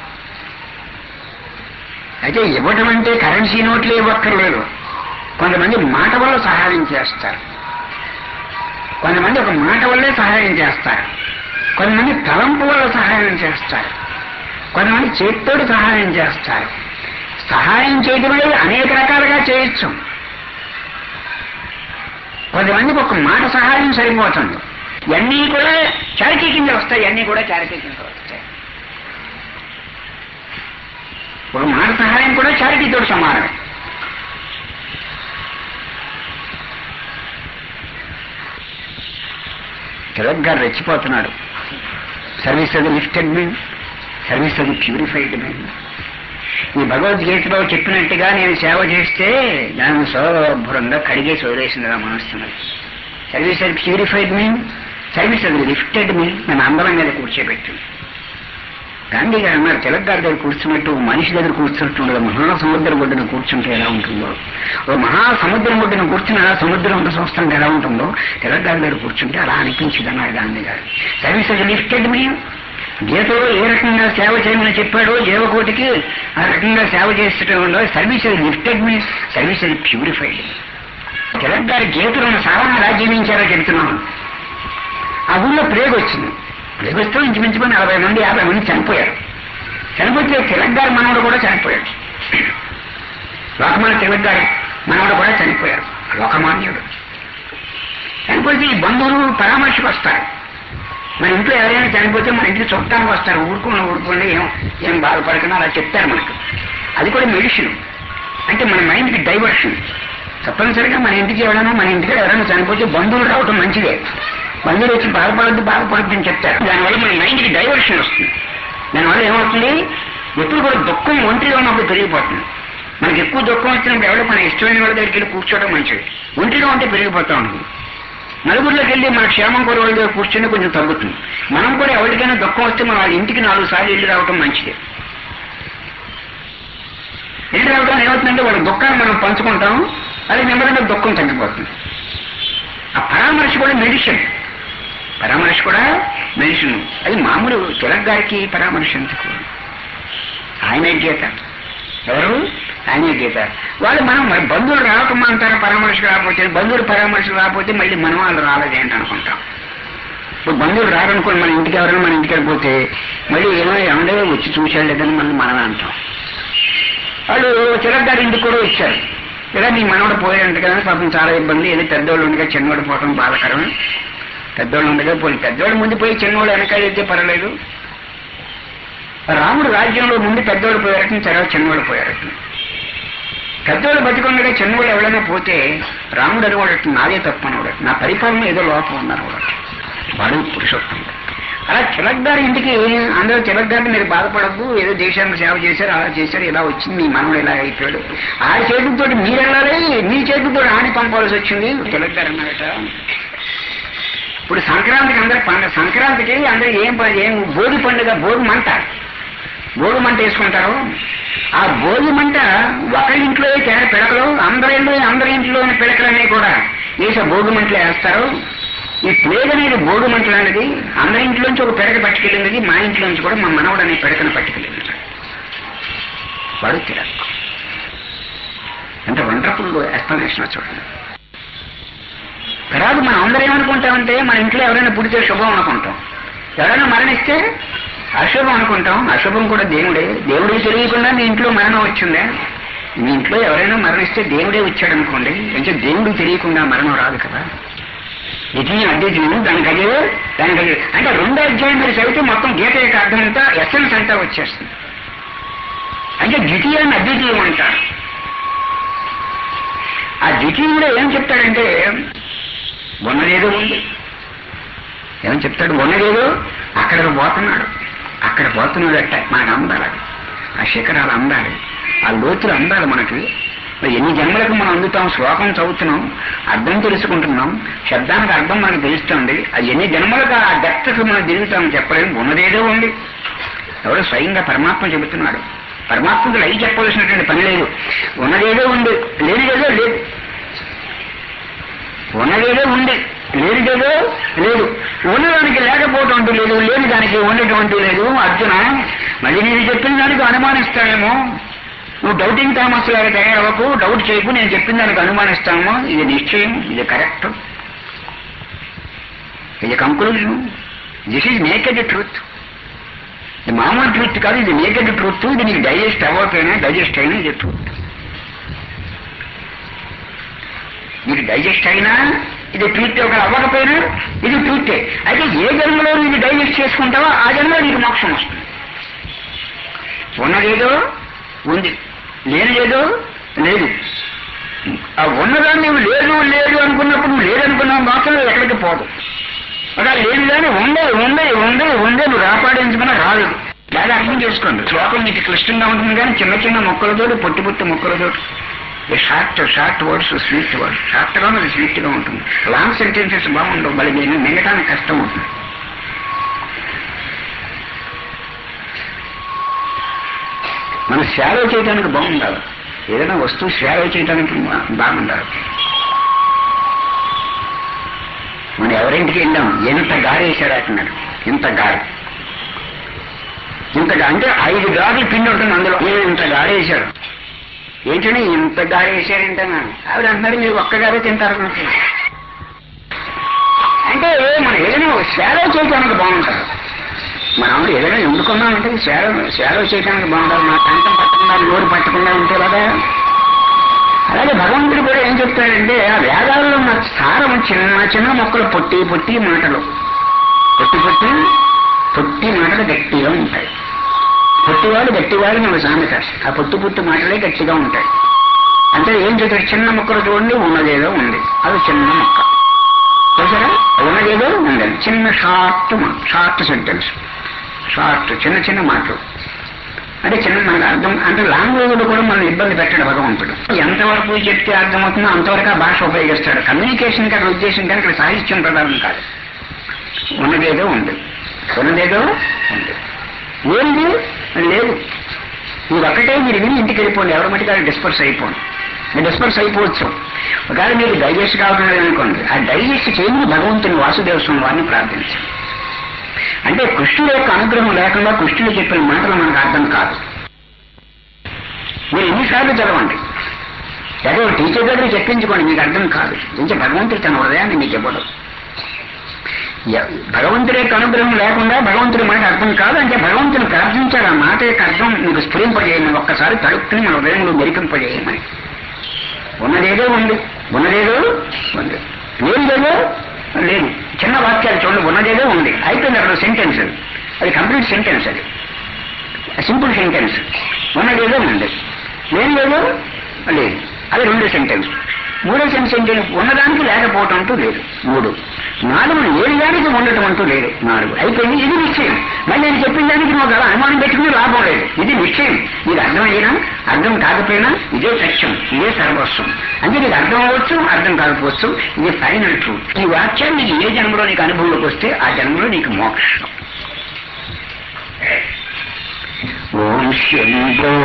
అయితే ఇవ్వటం అంటే కరెన్సీ నోట్లు ఇవ్వక్కర్లేదు కొంతమంది మాట వల్ల సహాయం చేస్తారు కొంతమంది ఒక మాట వల్లే సహాయం చేస్తారు కొంతమంది తలంపు వల్ల సహాయం చేస్తారు కొంతమంది చేత్తోడు సహాయం చేస్తారు సహాయం చేయడం వల్ల అనేక రకాలుగా చేయొచ్చు కొంతమందికి ఒక మాట సహాయం సరిపోతుంది ఇవన్నీ కూడా చారిటీ కింద వస్తాయి ఇవన్నీ కూడా చారిటీ కింద వస్తాయి ఒక మాట సహాయం కూడా చారిటీతో సమానమే తిలక్ గారు రెచ్చిపోతున్నాడు సర్వీస్ అది లిఫ్టెడ్ మీన్ సర్వీస్ అది ప్యూరిఫైడ్ మీన్ ఈ భగవద్గీతలో చెప్పినట్టుగా నేను సేవ చేస్తే దాన్ని శుభ్రంగా కడిగేసి వదిలేసింది నా మనస్తున్నది సర్వీస్ అది ప్యూరిఫైడ్ మీన్ సర్వీస్ అది లిఫ్టెడ్ మీన్ నన్ను అందరం మీద కూర్చోబెట్టింది గాంధీ గారు అన్నారు తిలక్ గారి దగ్గర కూర్చున్నట్టు మనిషి దగ్గర కూర్చున్నట్టు ఉండదు మహాసముద్రం ఒడ్డున కూర్చుంటే ఎలా ఉంటుందో ఓ మహాసముద్రం ఒడ్డున కూర్చుని ఆ సముద్రం అంత చూస్తుంటే ఎలా ఉంటుందో తిలక్ గారి దగ్గర కూర్చుంటే అలా అనిపించింది అన్నారు గాంధీ గారు సర్వీస్ అది లిఫ్టెడ్ మీన్ గీతలో ఏ రకంగా సేవ చేయమని చెప్పాడో జీవకోటికి ఆ రకంగా సేవ చేసేటంలో సర్వీస్ అది లిఫ్టెడ్ మీ సర్వీస్ అది ప్యూరిఫైడ్ తిలక్ గారి గీతలను సాధారణ ఎలా జీవించారో చెప్తున్నాను ఆ ఊళ్ళో ప్రేగ్ వచ్చింది ప్రేగ్ వస్తే ఇంచుమించుకొని నలభై మంది యాభై మంది చనిపోయారు చనిపోతే తిలక్ గారి మనవడు కూడా చనిపోయాడు లోకమాన్య తిలక్ గారి మనవడు కూడా చనిపోయారు లోకమాన్యుడు చనిపోతే ఈ బంధువులు పరామర్శకు వస్తారు మన ఇంట్లో ఎవరైనా చనిపోతే మన ఇంటికి చుట్టానికి వస్తారు ఊరుకుని ఊరుకోండి ఏం ఏం బాధపడకుండా అలా చెప్తారు మనకు అది కూడా మెడిసిన్ అంటే మన మైండ్కి డైవర్షన్ తప్పనిసరిగా మన ఇంటికి ఎవరైనా మన ఇంటికి ఎవరైనా చనిపోతే బంధువులు రావటం మంచిదే బంధువులు వచ్చి బాధపడద్దు బాధపడద్దు అని చెప్తారు దానివల్ల మన మైండ్కి డైవర్షన్ వస్తుంది దానివల్ల ఏమవుతుంది ఎప్పుడు కూడా దుఃఖం ఒంటిలో ఉన్నప్పుడు పెరిగిపోతుంది మనకి ఎక్కువ దుఃఖం వచ్చినప్పుడు ఎవడో మన ఇష్టమైన వాళ్ళ దగ్గరికి వెళ్ళి కూర్చోవడం మంచిది ఒంటిలో ఉంటే పెరిగిపోతా ఉంటుంది నలుగురిలోకి వెళ్ళి మన క్షేమం కోరే వాళ్ళ దగ్గర కూర్చుని కొంచెం తగ్గుతుంది మనం కూడా ఎవరికైనా దుఃఖం వస్తే మన వాళ్ళ ఇంటికి నాలుగు సార్లు వెళ్ళి రావటం మంచిదే వెళ్ళి రావడం ఏమవుతుందంటే వాళ్ళ దుఃఖాన్ని మనం పంచుకుంటాం అది నెమ్మదిగా దుఃఖం తగ్గిపోతుంది ఆ పరామర్శ కూడా మెడిసిన్ పరామర్శ కూడా మెడిసిన్ అది మామూలు తిలక్ గారికి పరామర్శ ఎందుకు ఆయన గీత ఎవరు ఆయన గీత వాళ్ళు మనం మరి బంధువులు రాకమంటారు పరామర్శ రాకపోతే బంధువులు పరామర్శ రాకపోతే మళ్ళీ మనం వాళ్ళు రాలేదేంటి అనుకుంటాం ఇప్పుడు బంధువులు రారనుకోండి మన ఇంటికి ఎవరైనా మన ఇంటికి వెళ్ళిపోతే మళ్ళీ ఏమో ఏమంటే వచ్చి చూశాడు లేదని మనం మనమే అంటాం వాళ్ళు చిలక్ గారి ఇంటికి కూడా వచ్చారు ఇలా నీ మనవడు పోయాడంట కదా పాపం చాలా ఇబ్బంది ఏదో పెద్దోళ్ళు ఉండగా చిన్నవాడు పోవడం బాధకరమే పెద్దోళ్ళు ఉండగా పోయి పెద్దోళ్ళు ముందు పోయి చిన్నవాడు వెనకాల అయితే పర్వాలేదు రాముడు రాజ్యంలో ముందు పెద్దోళ్ళు పోయారట తర్వాత చిన్నవాడు పోయారట పెద్దోళ్ళు బతికొండగా చిన్నవాడు ఎవరైనా పోతే రాముడు అని వాడట నాదే తప్పు అనవాడు నా పరిపాలన ఏదో లోపం ఉన్నారు వాడట వాడు పురుషోత్తం అలా తిలక్ గారి ఇంటికి అందరూ తిలక్ గారిని మీరు బాధపడద్దు ఏదో దేశానికి సేవ చేశారు అలా చేశారు ఇలా వచ్చింది మీ మనవడు ఇలా అయిపోయాడు ఆ చేతులతో మీరు వెళ్ళాలి మీ చేతులతో ఆని పంపాల్సి వచ్చింది తిలక్ గారు అన్నారట ఇప్పుడు సంక్రాంతికి అందరు పండుగ సంక్రాంతికి అందరూ ఏం ప- ఏం భోగి పండుగ భోగి మంట భోగి మంట వేసుకుంటారు ఆ భోగి మంట ఒకరింట్లో పిడకలు అందరి ఇంట్లో అందరి ఇంట్లోని పిడకలన్నీ కూడా వేసే భోగి మంటలు వేస్తారు ఈ ప్లేగ్ అనేది భోగి మంటలు అనేది అందరి ఇంట్లోంచి ఒక పిడక పట్టుకెళ్ళింది మా ఇంట్లో నుంచి కూడా మా మనవడు అనే పిడకను పట్టుకెళ్ళింది వాడు తిరక్ ఎంత వండర్ఫుల్ ఎక్స్ప్లెనేషన్ చూడండి తర్వాత మనం అందరం ఏమనుకుంటామంటే మన ఇంట్లో ఎవరైనా పుడితే శుభం అనుకుంటాం ఎవరైనా మరణిస్తే అశుభం అనుకుంటాం అశుభం కూడా దేవుడే దేవుడికి తెలియకుండా మీ ఇంట్లో మరణం వచ్చిందే మీ ఇంట్లో ఎవరైనా మరణిస్తే దేవుడే వచ్చాడు అనుకోండి అంటే దేవుడు తెలియకుండా మరణం రాదు కదా ద్వితీయం అద్వితీయం దానికి అదే దానికి అదే అంటే రెండో అధ్యాయం మీరు చదివితే మొత్తం గీత యొక్క అర్థం అంతా ఎస్సెన్స్ అంతా వచ్చేస్తుంది అంటే ద్వితీయాన్ని అద్వితీయం అంటారు ఆ ద్వితీయంలో ఏం చెప్తాడంటే ఉన్నదేదో ఉంది ఏం చెప్తాడు ఉన్నదేదో అక్కడికి పోతున్నాడు అక్కడ పోతున్నాడు అట్ట మనకు అందాలి ఆ శిఖరాలు అందాలి ఆ లోతులు అందాలి మనకి మరి ఎన్ని జన్మలకు మనం అందుతాం శ్లోకం చదువుతున్నాం అర్థం తెలుసుకుంటున్నాం శబ్దానికి అర్థం మనకు తెలుస్తుంది అది ఎన్ని జన్మలకు ఆ డెప్త్కి మనం తిరుగుతాం చెప్పలేం ఉన్నదేదో ఉంది ఎవడో స్వయంగా పరమాత్మ చెబుతున్నాడు పరమాత్మకు అయి చెప్పవలసినటువంటి పని లేదు ఉన్నదేదో ఉంది లేనిదేదో లేదు ఉన్నదేదో ఉంది లేనిదేదో లేదు ఉన్నదానికి లేకపోవటం అంటూ లేదు లేని దానికి ఉండటం లేదు అర్జున మళ్ళీ నేను చెప్పిన దానికి అనుమానిస్తానేమో నువ్వు డౌటింగ్ థామస్ లాగా తయారవ్వకు డౌట్ చేయకు నేను చెప్పిన దానికి అనుమానిస్తాము ఇది నిశ్చయం ఇది కరెక్ట్ ఇది conclusion this is naked truth ఇది మామూలు ట్రూత్ కాదు ఇది నేకెడ్ ట్రూత్ ఇది నీకు డైజెస్ట్ అవ్వకపోయినా డైజెస్ట్ అయినా ఇది ట్రూత్ నీకు డైజెస్ట్ అయినా ఇది ట్రూత్ ఒక అవ్వకపోయినా ఇది ట్రూతే అయితే ఏ జన్మలో ఇది డైజెస్ట్ చేసుకుంటావో ఆ జన్మలో నీకు మోక్షం వస్తుంది ఉన్నదేదో ఉంది లేనిదేదో లేదు ఆ ఉన్నదాన్ని నువ్వు లేదు లేదు అనుకున్నప్పుడు నువ్వు లేదనుకున్నావు మాత్రం ఎక్కడికి పోదు ఒక లేనిదాన్ని ఉండే ఉండే ఉండే ఉండే నువ్వు రాపాడించమని రాదు లేదా అర్థం చేసుకోండి శ్లోకం నీకు క్లిష్టంగా ఉంటుంది కానీ చిన్న చిన్న మొక్కలతోటి పొట్టి పొట్టి మొక్కలతోటి short short words sweet words short గా అది స్వీట్ గా ఉంటుంది లాంగ్ సెంటెన్సెస్ బాగుండవు మళ్ళీ దీన్ని మింగటానికి కష్టం అవుతుంది మనం షాలో చేయడానికి బాగుండాలి ఏదైనా వస్తువు షాలో చేయడానికి బా- బాగుండాలి మనం ఎవరింటికి వెళ్ళాం ఎంత గాలి వేశాడు అంటున్నాడు ఇంత గాలి ఇంత గా- అంటే ఐదు గాజులు పిండి ఉంటుంది అందులో నేను ఇంత గాలి వేశాడు ఏంటంటే ఇంత గాలి వేశారేంటన్నా ఆవిడ అంటున్నారు మీరు ఒక్క గారే తింటారు అనుకుంటున్నారు. అంటే మనం ఏదైనా సేవ చేయడానికి బాగుంటుంది మనం ఏదైనా ఎందుకున్నామంటే సేవ సేవ చేయడానికి బాగుంటుంది మా కంఠం పట్టకుండా నోరు పట్టకుండా ఉంటే కదా అలాగే భగవంతుడు కూడా ఏం చెప్తాడంటే ఆ వేదాల్లో ఉన్న సారం చిన్న చిన్న మొక్కలు పొట్టి పొట్టి మాటలు పొట్టి పొట్టి పొట్టి మాటలు గట్టిగా ఉంటాయి పొట్టివాడు గట్టివాడు మన సామెత ఆ పొట్టి పొట్టి మాటలే గట్టిగా ఉంటాయి అంటే ఏం చెప్తాడు చిన్న మొక్కలు చూడండి ఉన్నదేదో ఉంది అది చిన్న మొక్క చూసారా ఉన్నదేదో ఉంది చిన్న షార్ట్ షార్ట్ సెంటెన్స్ షార్ట్ చిన్న చిన్న మాటలు అంటే చిన్న మనకు అర్థం అంటే లాంగ్వేజ్ లో కూడా మనం ఇబ్బంది పెట్టాడు భగవంతుడు ఎంతవరకు చెప్తే అర్థమవుతుందో అంతవరకు ఆ భాష ఉపయోగిస్తాడు కమ్యూనికేషన్ కానీ ఉద్దేశం కానీ ఇక్కడ సాహిత్యం ప్రధానం కాదు ఉన్నదేదో ఉంది ఉన్నదేదో ఉంది ఏంటి లేదు ఇది ఒక్కటే మీరు విని ఇంటికి వెళ్ళిపోండి ఎవరి మటుకు డిస్పర్స్ అయిపోండి మీరు డిస్పర్స్ అయిపోవచ్చు ఒకవేళ మీకు డైజెస్ట్ కావడం అనుకోండి ఆ డైజెస్ట్ చేయని భగవంతుని వాసుదేవ స్వామి వారిని ప్రార్థించండి అంటే కృష్ణుడు యొక్క అనుగ్రహం లేకుండా కృష్ణుడు చెప్పిన మాటలు మనకు అర్థం కాదు మీరు ఎన్నిసార్లు చదవండి ఏదో టీచర్ దగ్గర చెప్పించుకోండి మీకు అర్థం కాదు ఇంకా భగవంతుడు తన హృదయాన్ని మీకు ఇవ్వడు ఎ- భగవంతుడి యొక్క అనుగ్రహం లేకుండా భగవంతుడి మాట అర్థం కాదు అంటే భగవంతుని ప్రార్థించాడు ఆ మాట యొక్క అర్థం మీకు స్ఫురింపజేయమని ఒక్కసారి తడుపుకుని మన హృదయంలో మెరిపింపజేయమని ఉన్నదేదో ఉంది ఉన్నదేదో ఉంది లేనిదేదో లేదు చిన్న వాక్యాలు చూడండి ఉన్నదేదో ఉంది అయిపోయింది అక్కడ సెంటెన్స్ అది కంప్లీట్ సెంటెన్స్ అది సింపుల్ సెంటెన్స్ ఉన్నదేదో ఉంది లేనిదేదో లేదు అది రెండో సెంటెన్స్ మూడో సెంటెన్స్ ఉన్నదానికి లేకపోవటం అంటూ లేదు మూడు నాలుగు లేని దానికి ఉండటం అంటూ లేదు నాలుగు అయిపోయింది ఇది నిశ్చయం మళ్ళీ నేను చెప్పిన దానికి నువ్వు అలా అనుమానం పెట్టుకుని లాభం లేదు ఇది నిశ్చయం నీకు అర్థమైనా అర్థం కాకపోయినా ఇదే సత్యం ఇదే సర్వస్వం అంటే నీకు అర్థం అవ్వచ్చు అర్థం కాకపోవచ్చు ఇది ఫైనల్ ట్రూత్ ఈ వాక్యాన్ని నీకు ఏ జన్మలో నీకు అనుభవంలోకి వస్తే ఆ జన్మలో నీకు మోక్షం ఓం శంభో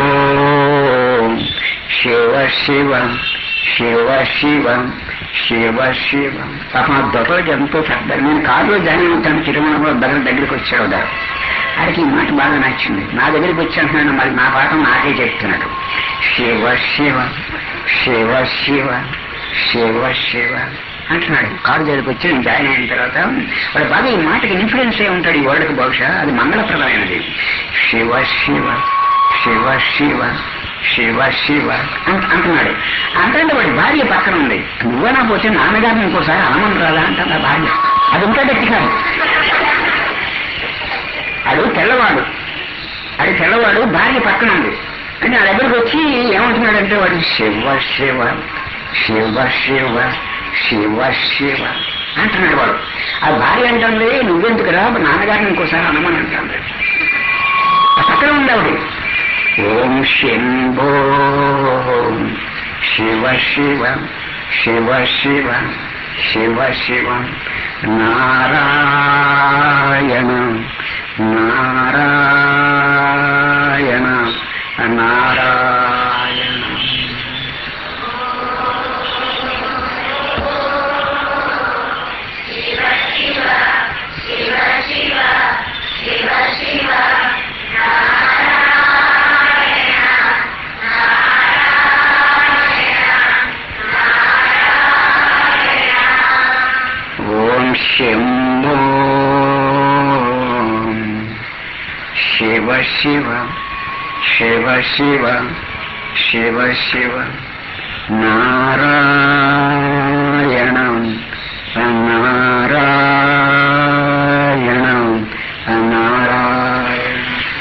శివ శివ శివ శివ శివ శివ పాపం ఆ దొరలకి ఎంతో పెద్ద నేను కారులో జాయిన్ అవుతాను తిరుమలలో దగ్గర దగ్గరికి వచ్చాడు దారు ఆయనకి ఈ మాట బాగా నచ్చింది నా దగ్గరికి వచ్చాను మరి నా పాట నాకే చెప్తున్నాడు శివ శివ శివ శివ శివ శివ అంటున్నాడు కారు దగ్గరికి వచ్చి నేను జాయిన్ అయిన తర్వాత వాడు బాగా ఈ మాటకి ఇన్ఫ్లుయెన్స్ అయి ఉంటాడు ఈ వరల్డ్కి బహుశా అది మంగళప్రదమైనది శివ శివ శివ శివ శివ శివ అంట అంటున్నాడు అంటే వాడి భార్య పక్కన ఉంది నువ్వనా పోతే నాన్నగారిని ఇంకోసారి అనమని రాదా అంటుంది ఆ భార్య అది ఇంకా గట్టి కాదు అడు తెల్లవాడు అది తెల్లవాడు భార్య పక్కన ఉంది అని ఆ దగ్గరకు వచ్చి ఏమంటున్నాడంటే వాడు శివ శివ శివ శివ శివ శివ అంటున్నాడు వాడు ఆ భార్య అంటుంది నువ్వెందుకురా నాన్నగారిని ఇంకోసారి అనమని అంటుంది ఆ పక్కన ఉంది ఆవిడ ఓం శంభో శివ శివ శివ శివ శివ శివ నారాయణ నారాయణ నారాయణ ఓం శంభో శివ శివ శివ శివ శివ శివ నారాయణ నారాయణ నారాయణ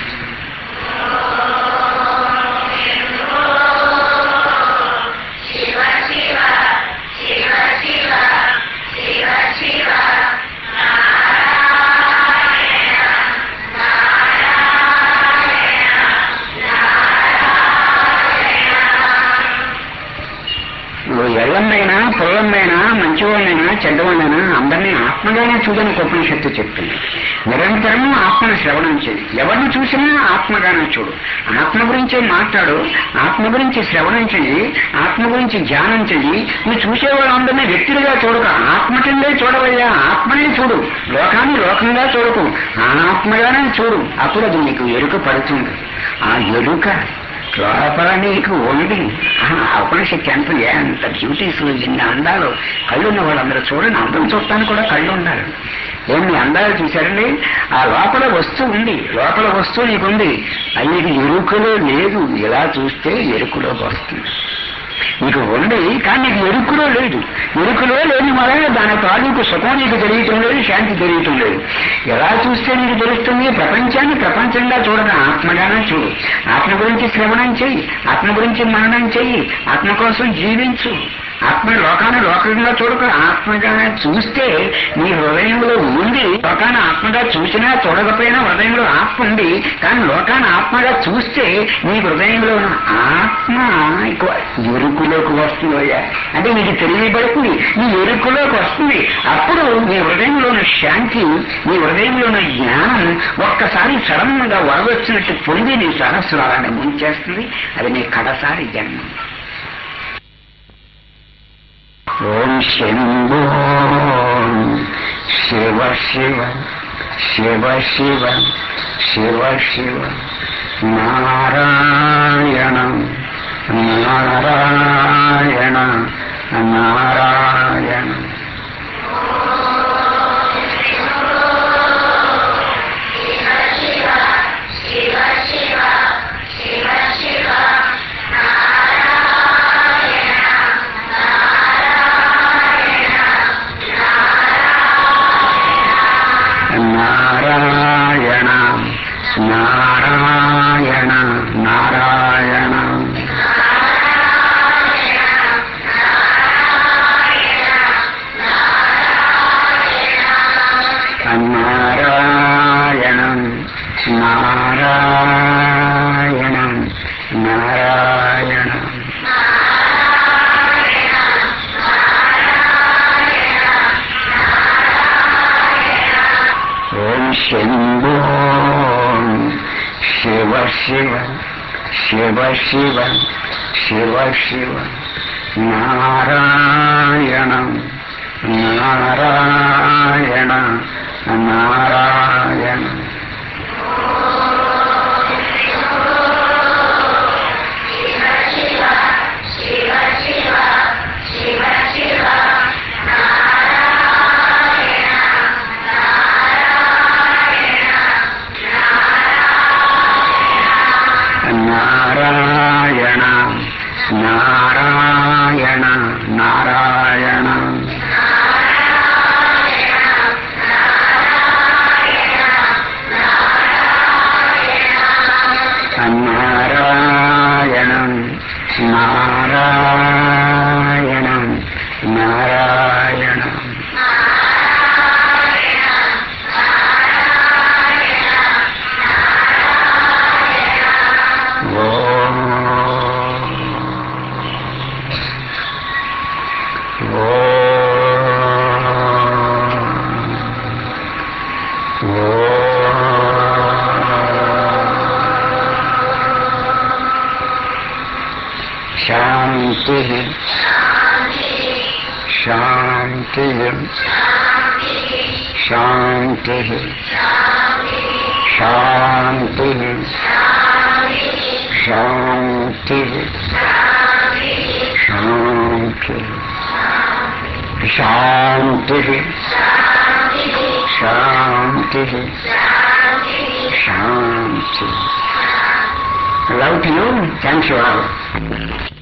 నువ్వు ఎల్లన్నైనా పొల్లన్నైనా మంచివాళ్ళైనా చెడ్డవాళ్ళైనా అందరినీ ఆత్మగానే చూడని ఉపనిషత్తు చెప్తుంది నిరంతరము ఆత్మను శ్రవణం చేయి ఎవరిని చూసినా ఆత్మగానే చూడు ఆత్మ గురించే మాట్లాడు ఆత్మ గురించి శ్రవణం చెయ్యి ఆత్మ గురించి ధ్యానం చెయ్యి నువ్వు చూసే వాళ్ళందరినీ వ్యక్తులుగా చూడక ఆత్మ కిందే చూడవయ్యా ఆత్మనే చూడు లోకాన్ని లోకంగా చూడకు ఆత్మగానే చూడు అప్పుడు అది నీకు ఎరుక పడుతుంది ఆ ఎరుక లోపల నీకు ఉంది ఆ ఉపనిషత్తు ఎంత ఎంత బ్యూటీస్ ఇన్ని అందాలు కళ్ళు ఉన్న వాళ్ళందరూ చూడండి అందరం చూడటానికి కూడా కళ్ళు ఉండాలి ఏమి అందాలు చూశారండి ఆ లోపల వస్తువు ఉంది లోపల వస్తువు నీకుంది అది నీకు ఎరుకలో లేదు ఇలా చూస్తే ఎరుకులోకి వస్తుంది నీకు ఉంది కానీ నీకు ఎరుకులో లేదు ఎరుకులో లేని వలన దాని తాలూకు సుఖం నీకు తెలియటం లేదు శాంతి తెలియటం లేదు ఎలా చూస్తే నీకు తెలుస్తుంది ప్రపంచాన్ని ప్రపంచంగా చూడక ఆత్మగానే చూడు ఆత్మ గురించి శ్రవణం చెయ్యి ఆత్మ గురించి మననం చెయ్యి ఆత్మ కోసం జీవించు ఆత్మ లోకాన్ని లోకంగా చూడక ఆత్మగా చూస్తే నీ హృదయంలో ఉంది లోకాన్ని ఆత్మగా చూసినా చూడకపోయినా హృదయంలో ఆత్మ ఉంది కానీ లోకాన్ని ఆత్మగా చూస్తే నీ హృదయంలో ఉన్న ఆత్మ ఎక్కువ ఎరుకులోకి వస్తుందయ్యా అంటే నీకు తెలియబడుతుంది నీ ఎరుకులోకి వస్తుంది అప్పుడు నీ హృదయంలో ఉన్న శాంతి నీ హృదయంలో ఉన్న జ్ఞానం ఒక్కసారి సడన్ గా వరవచ్చినట్టు పొంది నీ సహస్రాలని ముంచేస్తుంది అది నీ కడసారి జన్మ ఓం శంభో శివ శివ శివ శివ శివ శివ నారాయణ నారాయణ నారాయణ నారాయణ నారాయణ నారాయణ నారాయణ నారాయణ నారాయణ ఓం శంభో శివ శివ శివ శివ శివ శివ నారాయణ నారాయణ నారాయణ నారాయణ నారాయణ నారాయణ నారాయణం నారాయణం నారాయణం ఓం శాంతి శాంతి శాంతి శాంతి శాంతి శాంతి శాంతి శాంతి శాంతి love to you thanks you all